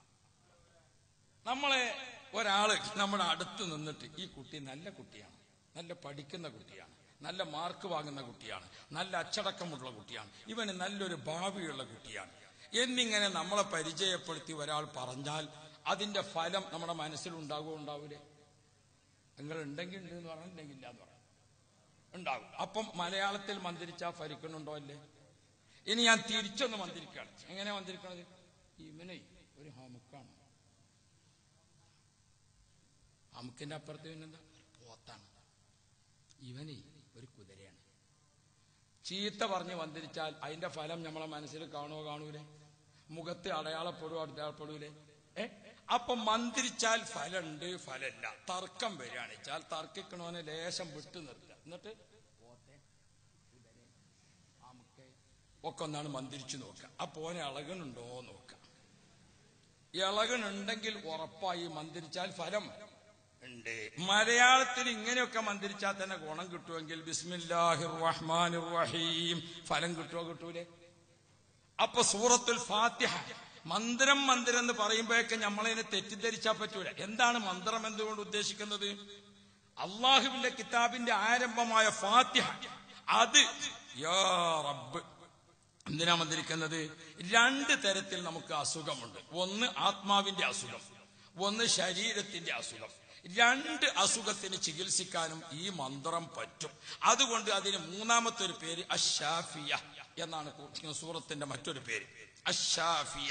നമ്മളെ ഒരാള് നമ്മുടെ അടുത്ത് നിന്നിട്ട് ഈ കുട്ടി നല്ല കുട്ടിയാണ് നല്ല പഠിക്കുന്ന കുട്ടിയാണ് നല്ല മാർക്ക് വാങ്ങുന്ന കുട്ടിയാണ് നല്ല അച്ചടക്കമുള്ള കുട്ടിയാണ് ഇവന് നല്ലൊരു ഭാവിയുള്ള കുട്ടിയാണ് എന്നിങ്ങനെ നമ്മളെ പരിചയപ്പെടുത്തി ഒരാൾ പറഞ്ഞാൽ അതിന്റെ ഫലം നമ്മുടെ മനസ്സിൽ ഉണ്ടാകുമോ ഉണ്ടാവൂലേ നിങ്ങൾ ഉണ്ടെങ്കിൽ ഉണ്ട് എന്ന് പറഞ്ഞില്ലെങ്കിൽ ഇല്ല എന്ന് പറയാം ഉണ്ടാകും അപ്പം മലയാളത്തിൽ മന്ത്രിച്ചാൽ ഫലിക്കുന്നുണ്ടോ അല്ലേ ഇനി ഞാൻ തിരിച്ചൊന്ന് മന്ത്രിക്കാണ് എങ്ങനെ മന്ത്രിക്കണത് ഇവനെ ഒരു ഹമുക്കാണ് ഹമുക്കിന്റെ അപ്പുറത്ത് പിന്നെന്താ പോത്താണ് ഇവനെ ഒരു കുതിരയാണ് ചീത്ത പറഞ്ഞ് മന്ത്രിച്ചാൽ അതിന്റെ ഫലം നമ്മളെ മനസ്സിൽ കാണുമോ കാണൂലേ മുഖത്ത് അടയാളപ്പെടുവോ അടയാളപ്പെടൂലേ ഏ അപ്പൊ മന്ത്രിച്ചാൽ ഫലമുണ്ട് ഫലമില്ല തർക്കം വരികയാണെച്ചാൽ തർക്കിക്കണോനെ ലേശം വിട്ടു നിർത്തുക എന്നിട്ട് ഒക്കെ ഒന്നാണ് മന്ത്രിച്ചു നോക്കുക ആ പോനെ ഇളകണുണ്ടോ നോക്കുക ഇളകണുണ്ടെങ്കിൽ ഉറപ്പായി മന്ത്രിച്ചാൽ ഫലം ഉണ്ട് മലയാളത്തിൽ ഇങ്ങനെയൊക്കെ മന്ത്രിച്ചാൽ തന്നെ ഗുണം കിട്ടുമെങ്കിൽ ബിസ്മില്ലാഹിർ റഹ്മാനിർ റഹീം ഫലം കിട്ടുമോ കിട്ടൂലേ അപ്പൊ സൂറത്തുൽ ഫാത്തിഹ മന്ത്രം മന്ത്രം എന്ന് പറയുമ്പോഴൊക്കെ നമ്മളതിനെ തെറ്റിദ്ധരിച്ചാൽ പറ്റൂല എന്താണ് മന്ത്രം എന്തുകൊണ്ട് ഉദ്ദേശിക്കുന്നത് അള്ളാഹുവിന്റെ കിതാബിന്റെ ആരംഭമായ ഫാത്തിഹ അത് യാ റബ്ബ് എന്തിനാ മന്ത്രിക്കുന്നത് രണ്ട് തരത്തിൽ നമുക്ക് അസുഖമുണ്ട് ഒന്ന് ആത്മാവിന്റെ അസുഖം ഒന്ന് ശരീരത്തിന്റെ അസുഖം രണ്ട് അസുഖത്തിന് ചികിത്സിക്കാനും ഈ മന്ത്രം പറ്റും അതുകൊണ്ട് അതിന് മൂന്നാമത്തെ ഒരു പേര് അഷാഫിയ എന്നാണ് സൂറത്തിന്റെ മറ്റൊരു പേര് അഷാഫിയ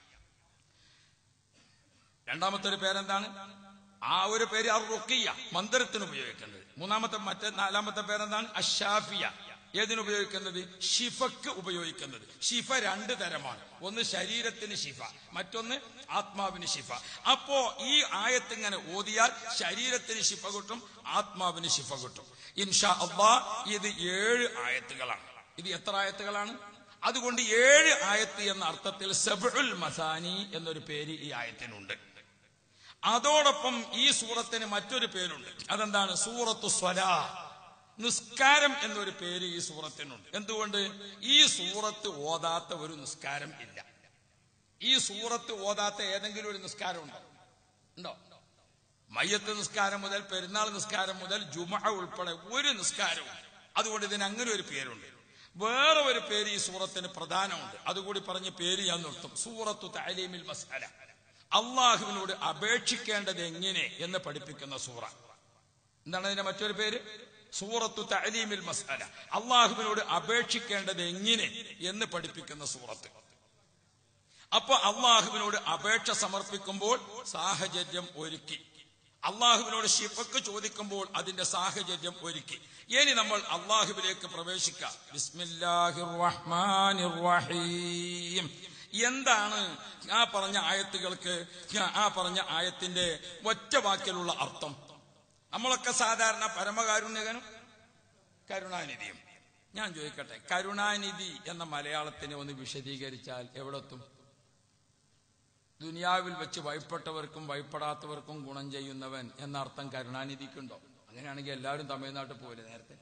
രണ്ടാമത്തെ ഒരു പേരെന്താണ് ആ ഒരു പേര് അർ റുക്കിയ മന്ത്രത്തിന് ഉപയോഗിക്കുന്നത് മൂന്നാമത്തെ മറ്റേ നാലാമത്തെ പേരെന്താണ് അഷാഫിയ ഏതിനുപയോഗിക്കുന്നത് ഷിഫക്ക് ഉപയോഗിക്കുന്നത് ഷിഫ രണ്ട് തരമാണ് ഒന്ന് ശരീരത്തിന് ഷിഫ മറ്റൊന്ന് ആത്മാവിന് ഷിഫ അപ്പോ ഈ ആയത്ത് ഇങ്ങനെ ഓതിയാൽ ശരീരത്തിന് ഷിഫ കിട്ടും ആത്മാവിന് ഷിഫ കിട്ടും ഇൻഷാ അള്ളാ ഇത് ഏഴ് ആയത്തുകളാണ് ഇത് എത്ര ആയത്തുകളാണ് അതുകൊണ്ട് ഏഴ് ആയത്ത് എന്ന അർത്ഥത്തിൽ സബുൽ മസാനി എന്നൊരു പേര് ഈ ആയത്തിനുണ്ട് അതോടൊപ്പം ഈ സൂറത്തിന് മറ്റൊരു പേരുണ്ട് അതെന്താണ് സൂറത്തു സ്വലാ നിസ്കാരം എന്നൊരു പേര് ഈ സൂറത്തിനുണ്ട് എന്തുകൊണ്ട് ഈ സൂറത്ത് ഓതാത്ത ഒരു നിസ്കാരം ഇല്ല ഈ സൂറത്ത് ഓതാത്ത ഏതെങ്കിലും ഒരു നിസ്കാരം ഉണ്ടോ ഉണ്ടോ മയ്യത്ത് നിസ്കാരം മുതൽ പെരുന്നാൾ നിസ്കാരം മുതൽ ജുമ ഉൾപ്പെടെ ഒരു നിസ്കാരവും അതുകൊണ്ട് ഇതിന് അങ്ങനെ ഒരു പേരുണ്ട് വേറെ ഒരു പേര് ഈ സൂറത്തിന് പ്രധാനമുണ്ട് അതുകൂടി പറഞ്ഞ് പേര് ഞാൻ നിർത്തും സൂറത്തു താലീമിൽ മസാല അള്ളാഹുവിനോട് അപേക്ഷിക്കേണ്ടത് എങ്ങനെ എന്ന് പഠിപ്പിക്കുന്ന സൂറ എന്താണ് അതിന്റെ മറ്റൊരു പേര് സൂറത്തു തലീമിൽ മസാല അള്ളാഹുവിനോട് അപേക്ഷിക്കേണ്ടത് എങ്ങനെ എന്ന് പഠിപ്പിക്കുന്ന സൂറത്ത് അപ്പൊ അള്ളാഹുവിനോട് അപേക്ഷ സമർപ്പിക്കുമ്പോൾ സാഹചര്യം ഒരുക്കി അള്ളാഹുവിനോട് ഷിഫക്ക് ചോദിക്കുമ്പോൾ അതിന്റെ സാഹചര്യം ഒരുക്കി ഇനി നമ്മൾ അള്ളാഹുവിലേക്ക് പ്രവേശിക്കാം ബിസ്മില്ലാഹിർ റഹ്മാനിർ റഹീം എന്താണ് ആ പറഞ്ഞ ആയത്തുകൾക്ക് ആ പറഞ്ഞ ആയത്തിന്റെ ഒറ്റ വാക്കിലുള്ള അർത്ഥം നമ്മളൊക്കെ സാധാരണ പരമകാരുണ്യകനും കരുണാനിധിയും ഞാൻ ചോദിക്കട്ടെ കരുണാനിധി എന്ന മലയാളത്തിനെ ഒന്ന് വിശദീകരിച്ചാൽ എവിടെത്തും ദുനിയാവിൽ വെച്ച് ഭയപ്പെട്ടവർക്കും ഭയപ്പെടാത്തവർക്കും ഗുണം ചെയ്യുന്നവൻ എന്ന അർത്ഥം കരുണാനിധിക്കുണ്ടോ അങ്ങനെയാണെങ്കിൽ എല്ലാവരും തമിഴ്നാട്ടിൽ പോയില്ലേ നേരത്തെ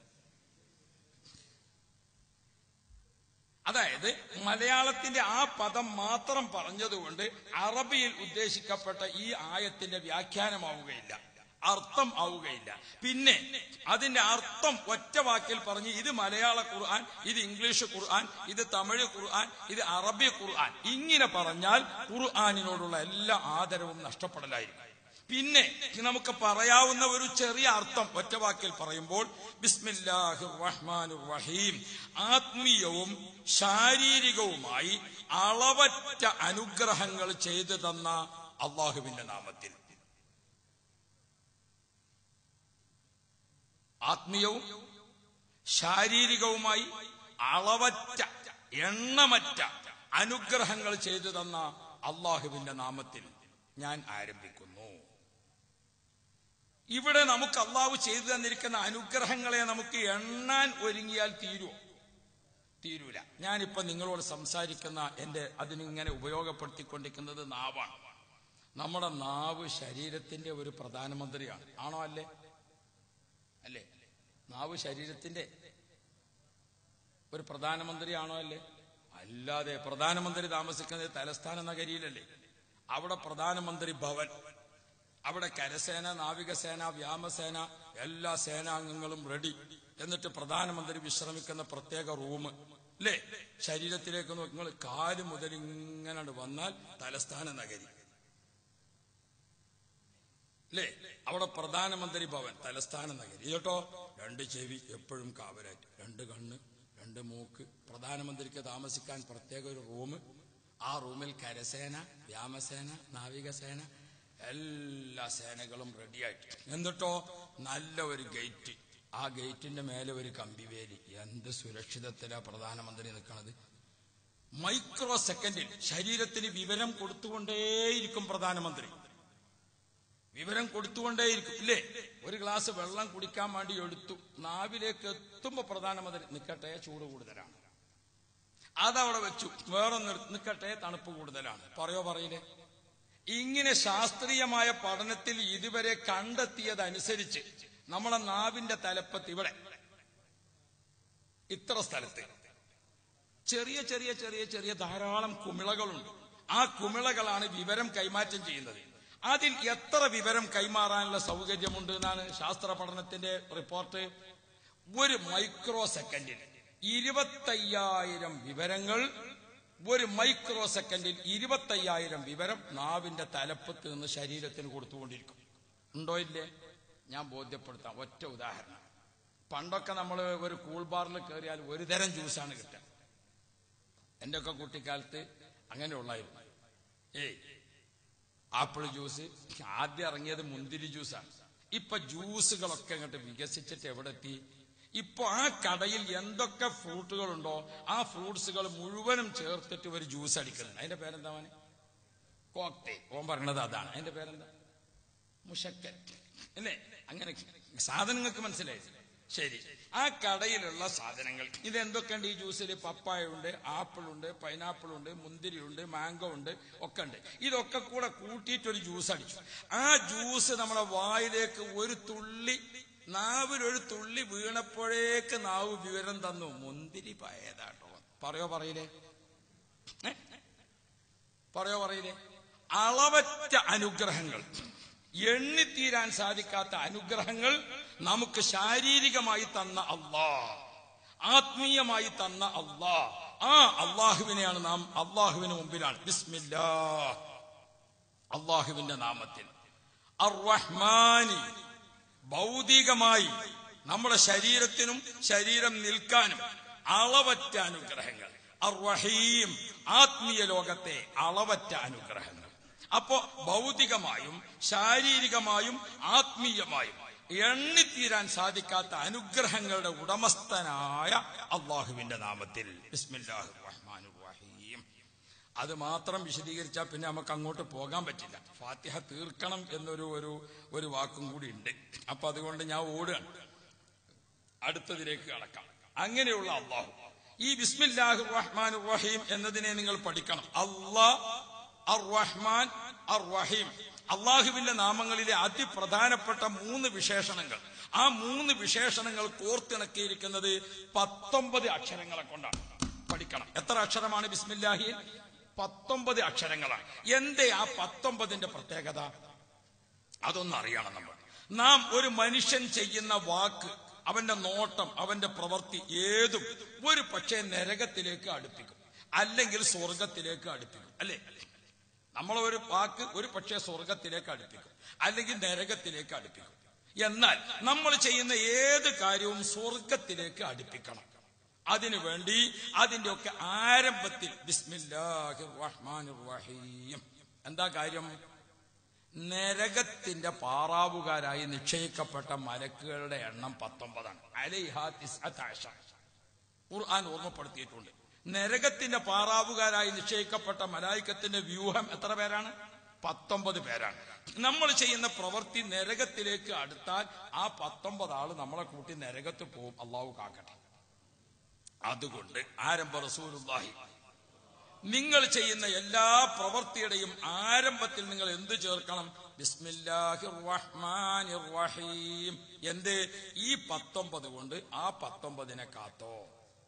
അതായത് മലയാളത്തിന്റെ ആ പദം മാത്രം പറഞ്ഞതുകൊണ്ട് അറബിയിൽ ഉദ്ദേശിക്കപ്പെട്ട ഈ ആയത്തിന്റെ വ്യാഖ്യാനമാവുകയില്ല അർത്ഥം ആവുകയില്ല പിന്നെ അതിന്റെ അർത്ഥം ഒറ്റ വാക്കിൽ പറഞ്ഞ് ഇത് മലയാള ഖുർആൻ ഇത് ഇംഗ്ലീഷ് ഖുർആൻ ഇത് തമിഴ് ഖുർആൻ ഇത് അറബി ഖുർആൻ ഇങ്ങനെ പറഞ്ഞാൽ ഖുർആാനിനോടുള്ള എല്ലാ ആദരവും നഷ്ടപ്പെടലായിരിക്കും പിന്നെ നമുക്ക് പറയാവുന്ന ഒരു ചെറിയ അർത്ഥം ഒറ്റ വാക്കിൽ പറയുമ്പോൾ ബിസ്മില്ലാഹിർ റഹ്മാനുർ റഹീം ആത്മീയവും ശാരീരികവുമായി അളവറ്റ അനുഗ്രഹങ്ങൾ ചെയ്തു തന്ന അള്ളാഹുവിന്റെ നാമത്തിൽ ആത്മീയവും ശാരീരികവുമായി അളവറ്റ എണ്ണമറ്റ അനുഗ്രഹങ്ങൾ ചെയ്തു തന്ന അള്ളാഹുവിന്റെ നാമത്തിൽ ഞാൻ ആരംഭിക്കുന്നു ഇവിടെ നമുക്ക് അള്ളാഹു ചെയ്തു തന്നിരിക്കുന്ന അനുഗ്രഹങ്ങളെ നമുക്ക് എണ്ണാൻ ഒരുങ്ങിയാൽ തീരുമോ തീരൂല ഞാനിപ്പോ നിങ്ങളോട് സംസാരിക്കുന്ന എന്റെ അതിനിങ്ങനെ ഉപയോഗപ്പെടുത്തിക്കൊണ്ടിരിക്കുന്നത് നാവാണ് നമ്മുടെ നാവ് ശരീരത്തിന്റെ ഒരു പ്രധാനമന്ത്രിയാണ് ആണോ അല്ലേ അല്ലേ നാവ് ശരീരത്തിന്റെ ഒരു പ്രധാനമന്ത്രിയാണോ അല്ലേ അല്ലാതെ പ്രധാനമന്ത്രി താമസിക്കുന്നത് തലസ്ഥാന നഗരിയിലല്ലേ അവിടെ പ്രധാനമന്ത്രി ഭവൻ അവിടെ കരസേന നാവികസേന വ്യാമസേന എല്ലാ സേനാംഗങ്ങളും റെഡി എന്നിട്ട് പ്രധാനമന്ത്രി വിശ്രമിക്കുന്ന പ്രത്യേക റൂം അല്ലേ ശരീരത്തിലേക്ക് നോക്കി നിങ്ങൾ കാല് മുതൽ ഇങ്ങനെ വന്നാൽ തലസ്ഥാന നഗരി അല്ലേ അവിടെ പ്രധാനമന്ത്രി ഭവൻ തലസ്ഥാന നഗരി കേട്ടോ രണ്ട് ചെവി എപ്പോഴും കാവലായിട്ട് രണ്ട് കണ്ണ് രണ്ട് മൂക്ക് പ്രധാനമന്ത്രിക്ക് താമസിക്കാൻ പ്രത്യേക ഒരു റൂം ആ റൂമിൽ കരസേന വ്യാമസേന നാവികസേന എല്ലാ സേനകളും റെഡിയായിട്ട് എന്നിട്ടോ നല്ല ഒരു ഗേറ്റ് ആ ഗേറ്റിന്റെ മേലെ ഒരു കമ്പിവേലി എന്ത് സുരക്ഷിതത്തിലാ പ്രധാനമന്ത്രി നിൽക്കണത് മൈക്രോ സെക്കൻഡിൽ ശരീരത്തിന് വിവരം കൊടുത്തുകൊണ്ടേയിരിക്കും പ്രധാനമന്ത്രി വിവരം കൊടുത്തുകൊണ്ടേയിരിക്കും ഇല്ലേ ഒരു ഗ്ലാസ് വെള്ളം കുടിക്കാൻ വേണ്ടി എടുത്തു നാവിലേക്ക് എത്തുമ്പോ പ്രധാനമന്ത്രി നിൽക്കട്ടെ ചൂട് കൂടുതലാണ് അതവിടെ വെച്ചു വേറെ നിൽക്കട്ടെ തണുപ്പ് കൂടുതലാണ് പറയോ പറയില്ലേ ഇങ്ങനെ ശാസ്ത്രീയമായ പഠനത്തിൽ ഇതുവരെ കണ്ടെത്തിയതനുസരിച്ച് നമ്മളെ നാവിന്റെ തലപ്പത്ത് ഇവിടെ ഇത്ര സ്ഥലത്ത് ചെറിയ ചെറിയ ചെറിയ ചെറിയ ധാരാളം കുമിളകളുണ്ട് ആ കുമിളകളാണ് വിവരം കൈമാറ്റം ചെയ്യുന്നത് അതിൽ എത്ര വിവരം കൈമാറാനുള്ള സൗകര്യമുണ്ട് എന്നാണ് ശാസ്ത്ര പഠനത്തിന്റെ റിപ്പോർട്ട് ഒരു മൈക്രോ സെക്കൻഡിൽ ഇരുപത്തയ്യായിരം വിവരങ്ങൾ ഒരു മൈക്രോ സെക്കൻഡിൽ ഇരുപത്തയ്യായിരം വിവരം നാവിന്റെ തലപ്പത്ത് നിന്ന് ശരീരത്തിന് കൊടുത്തുകൊണ്ടിരിക്കും ഉണ്ടോ ഇല്ലേ ഞാൻ ബോധ്യപ്പെടുത്താം ഒറ്റ ഉദാഹരണം പണ്ടൊക്കെ നമ്മൾ ഒരു കൂൾ ബാറിൽ കയറിയാൽ ഒരു തരം ജ്യൂസാണ് കിട്ടുക എൻ്റെ ഒക്കെ കുട്ടിക്കാലത്ത് അങ്ങനെയുള്ളായിരുന്നു ഏയ് ആപ്പിൾ ജ്യൂസ് ആദ്യം ഇറങ്ങിയത് മുന്തിരി ജ്യൂസാണ് ഇപ്പൊ ജ്യൂസുകളൊക്കെ അങ്ങോട്ട് വികസിച്ചിട്ട് എവിടെ എത്തി ഇപ്പൊ ആ കടയിൽ എന്തൊക്കെ ഫ്രൂട്ടുകളുണ്ടോ ആ ഫ്രൂട്ട്സുകൾ മുഴുവനും ചേർത്തിട്ട് ഒരു ജ്യൂസ് അടിക്കുന്നുണ്ട് അതിന്റെ പേരെന്താ മോനെ കോക്ടേ ഓൻ പറഞ്ഞത് അതാണ് അതിന്റെ പേരെന്താ മുഷക്കൻ അല്ലേ അങ്ങനെ സാധനങ്ങൾക്ക് മനസ്സിലായി ശരി ആ കടയിലുള്ള സാധനങ്ങൾ ഇതെന്തൊക്കെയുണ്ട് ഈ ജ്യൂസിൽ പപ്പായ ഉണ്ട് ആപ്പിൾ ഉണ്ട് പൈനാപ്പിൾ ഉണ്ട് മുന്തിരി ഉണ്ട് മാംഗോ ഉണ്ട് ഒക്കെ ഉണ്ട് ഇതൊക്കെ കൂടെ കൂട്ടിയിട്ട് ഒരു ജ്യൂസ് അടിച്ചു ആ ജ്യൂസ് നമ്മുടെ വായിലേക്ക് ഒരു തുള്ളി നാവിലൊരു തുള്ളി വീണപ്പോഴേക്ക് നാവ് വിവരം തന്നു മുന്തിരി പയതാട്ടോ പറയോ പറയില്ലേ ഏ? പറയോ പറയില്ലേ അളവറ്റ അനുഗ്രഹങ്ങൾ എണ്ണിത്തീരാൻ സാധിക്കാത്ത അനുഗ്രഹങ്ങൾ നമുക്ക് ശാരീരികമായി തന്ന അള്ളാ ആത്മീയമായി തന്ന അള്ളാ ആ അള്ളാഹുവിനെയാണ് നാം അള്ളാഹുവിന് മുമ്പിലാണ് ബിസ്മില്ലാ അള്ളാഹുവിന്റെ നാമത്തിൽ അർ റഹ്മാനി ഭൗതികമായി നമ്മുടെ ശരീരത്തിനും ശരീരം നിൽക്കാനും അളവറ്റ അനുഗ്രഹങ്ങൾ അർ റഹീം ആത്മീയ ലോകത്തെ അളവറ്റ അനുഗ്രഹങ്ങൾ അപ്പോ ഭൗതികമായും ശാരീരികമായും ആത്മീയമായും എണ്ണിത്തീരാൻ സാധിക്കാത്ത അനുഗ്രഹങ്ങളുടെ ഉടമസ്ഥനായ അള്ളാഹുവിന്റെ നാമത്തിൽ ബിസ്മില്ലാഹിർ റഹ്മാനുർ റഹീം അത് മാത്രം വിശദീകരിച്ചാൽ പിന്നെ നമുക്ക് അങ്ങോട്ട് പോകാൻ പറ്റില്ല ഫാത്തിഹ തീർക്കണം എന്നൊരു ഒരു ഒരു വാക്കും കൂടി ഉണ്ട് അപ്പൊ അതുകൊണ്ട് ഞാൻ ഓടുകയാണ് അടുത്തതിലേക്ക് കടക്കാം അങ്ങനെയുള്ള അള്ളാഹു ഈ ബിസ്മില്ലാഹു റഹ്മാൻ റഹീം എന്നതിനെ നിങ്ങൾ പഠിക്കണം അള്ളാ അർ റഹ്മാൻ അർ റഹീം അള്ളാഹുവിന്റെ നാമങ്ങളിലെ അതിപ്രധാനപ്പെട്ട മൂന്ന് വിശേഷണങ്ങൾ ആ മൂന്ന് വിശേഷണങ്ങൾ കോർത്തിണക്കിയിരിക്കുന്നത് പത്തൊമ്പത് അക്ഷരങ്ങളെ കൊണ്ടാണ് പഠിക്കണം എത്ര അക്ഷരമാണ് ബിസ്മില്ലാഹി പത്തൊമ്പത് അക്ഷരങ്ങളാണ് എന്തേ ആ പത്തൊമ്പതിന്റെ പ്രത്യേകത അതൊന്നും അറിയണം നമ്മൾ നാം ഒരു മനുഷ്യൻ ചെയ്യുന്ന വാക്ക് അവന്റെ നോട്ടം അവന്റെ പ്രവൃത്തി ഏതും ഒരു പക്ഷേ നരകത്തിലേക്ക് അടുപ്പിക്കും അല്ലെങ്കിൽ സ്വർഗത്തിലേക്ക് അടുപ്പിക്കും അല്ലേ നമ്മളെ ഒരു വാക്ക് ഒരു പക്ഷേ സ്വർഗത്തിലേക്ക് അടുപ്പിക്കും അല്ലെങ്കിൽ നരകത്തിലേക്ക് അടുപ്പിക്കും എന്നാൽ നമ്മൾ ചെയ്യുന്ന ഏത് കാര്യവും സ്വർഗത്തിലേക്ക് അടുപ്പിക്കണം അതിനുവേണ്ടി അതിന്റെ ഒക്കെ ആരംഭത്തിൽ ബിസ്മില്ലാഹിർ റഹ്മാനിർ റഹീം എന്താ കാര്യം നരകത്തിന്റെ പാറാവുകാരായി നിശ്ചയിക്കപ്പെട്ട മലക്കുകളുടെ എണ്ണം പത്തൊമ്പതാണ് അലൈഹാ തിസ്അത്ത അശറ. ഖുർആൻ ഓർമ്മപ്പെടുത്തിയിട്ടുണ്ട് നരകത്തിന്റെ പാറാവുകാരായി നിശ്ചയിക്കപ്പെട്ട മലായിക്കത്തിന്റെ വ്യൂഹം എത്ര പേരാണ് പത്തൊമ്പത് പേരാണ് നമ്മൾ ചെയ്യുന്ന പ്രവൃത്തി നരകത്തിലേക്ക് അടുത്താൽ ആ പത്തൊമ്പത് ആള് നമ്മളെ കൂട്ടി നരകത്ത് പോവും അള്ളാഹു കാക്കട്ടെ അതുകൊണ്ട് ആരംഭ റസൂലുള്ളാഹി നിങ്ങൾ ചെയ്യുന്ന എല്ലാ പ്രവൃത്തിയുടെയും ആരംഭത്തിൽ നിങ്ങൾ എന്ത് ചേർക്കണം ബിസ്മില്ലാഹിർ റഹ്മാനിർ റഹീം എന്ത് ഈ പത്തൊമ്പത് കൊണ്ട് ആ പത്തൊമ്പതിനെ കാത്തോ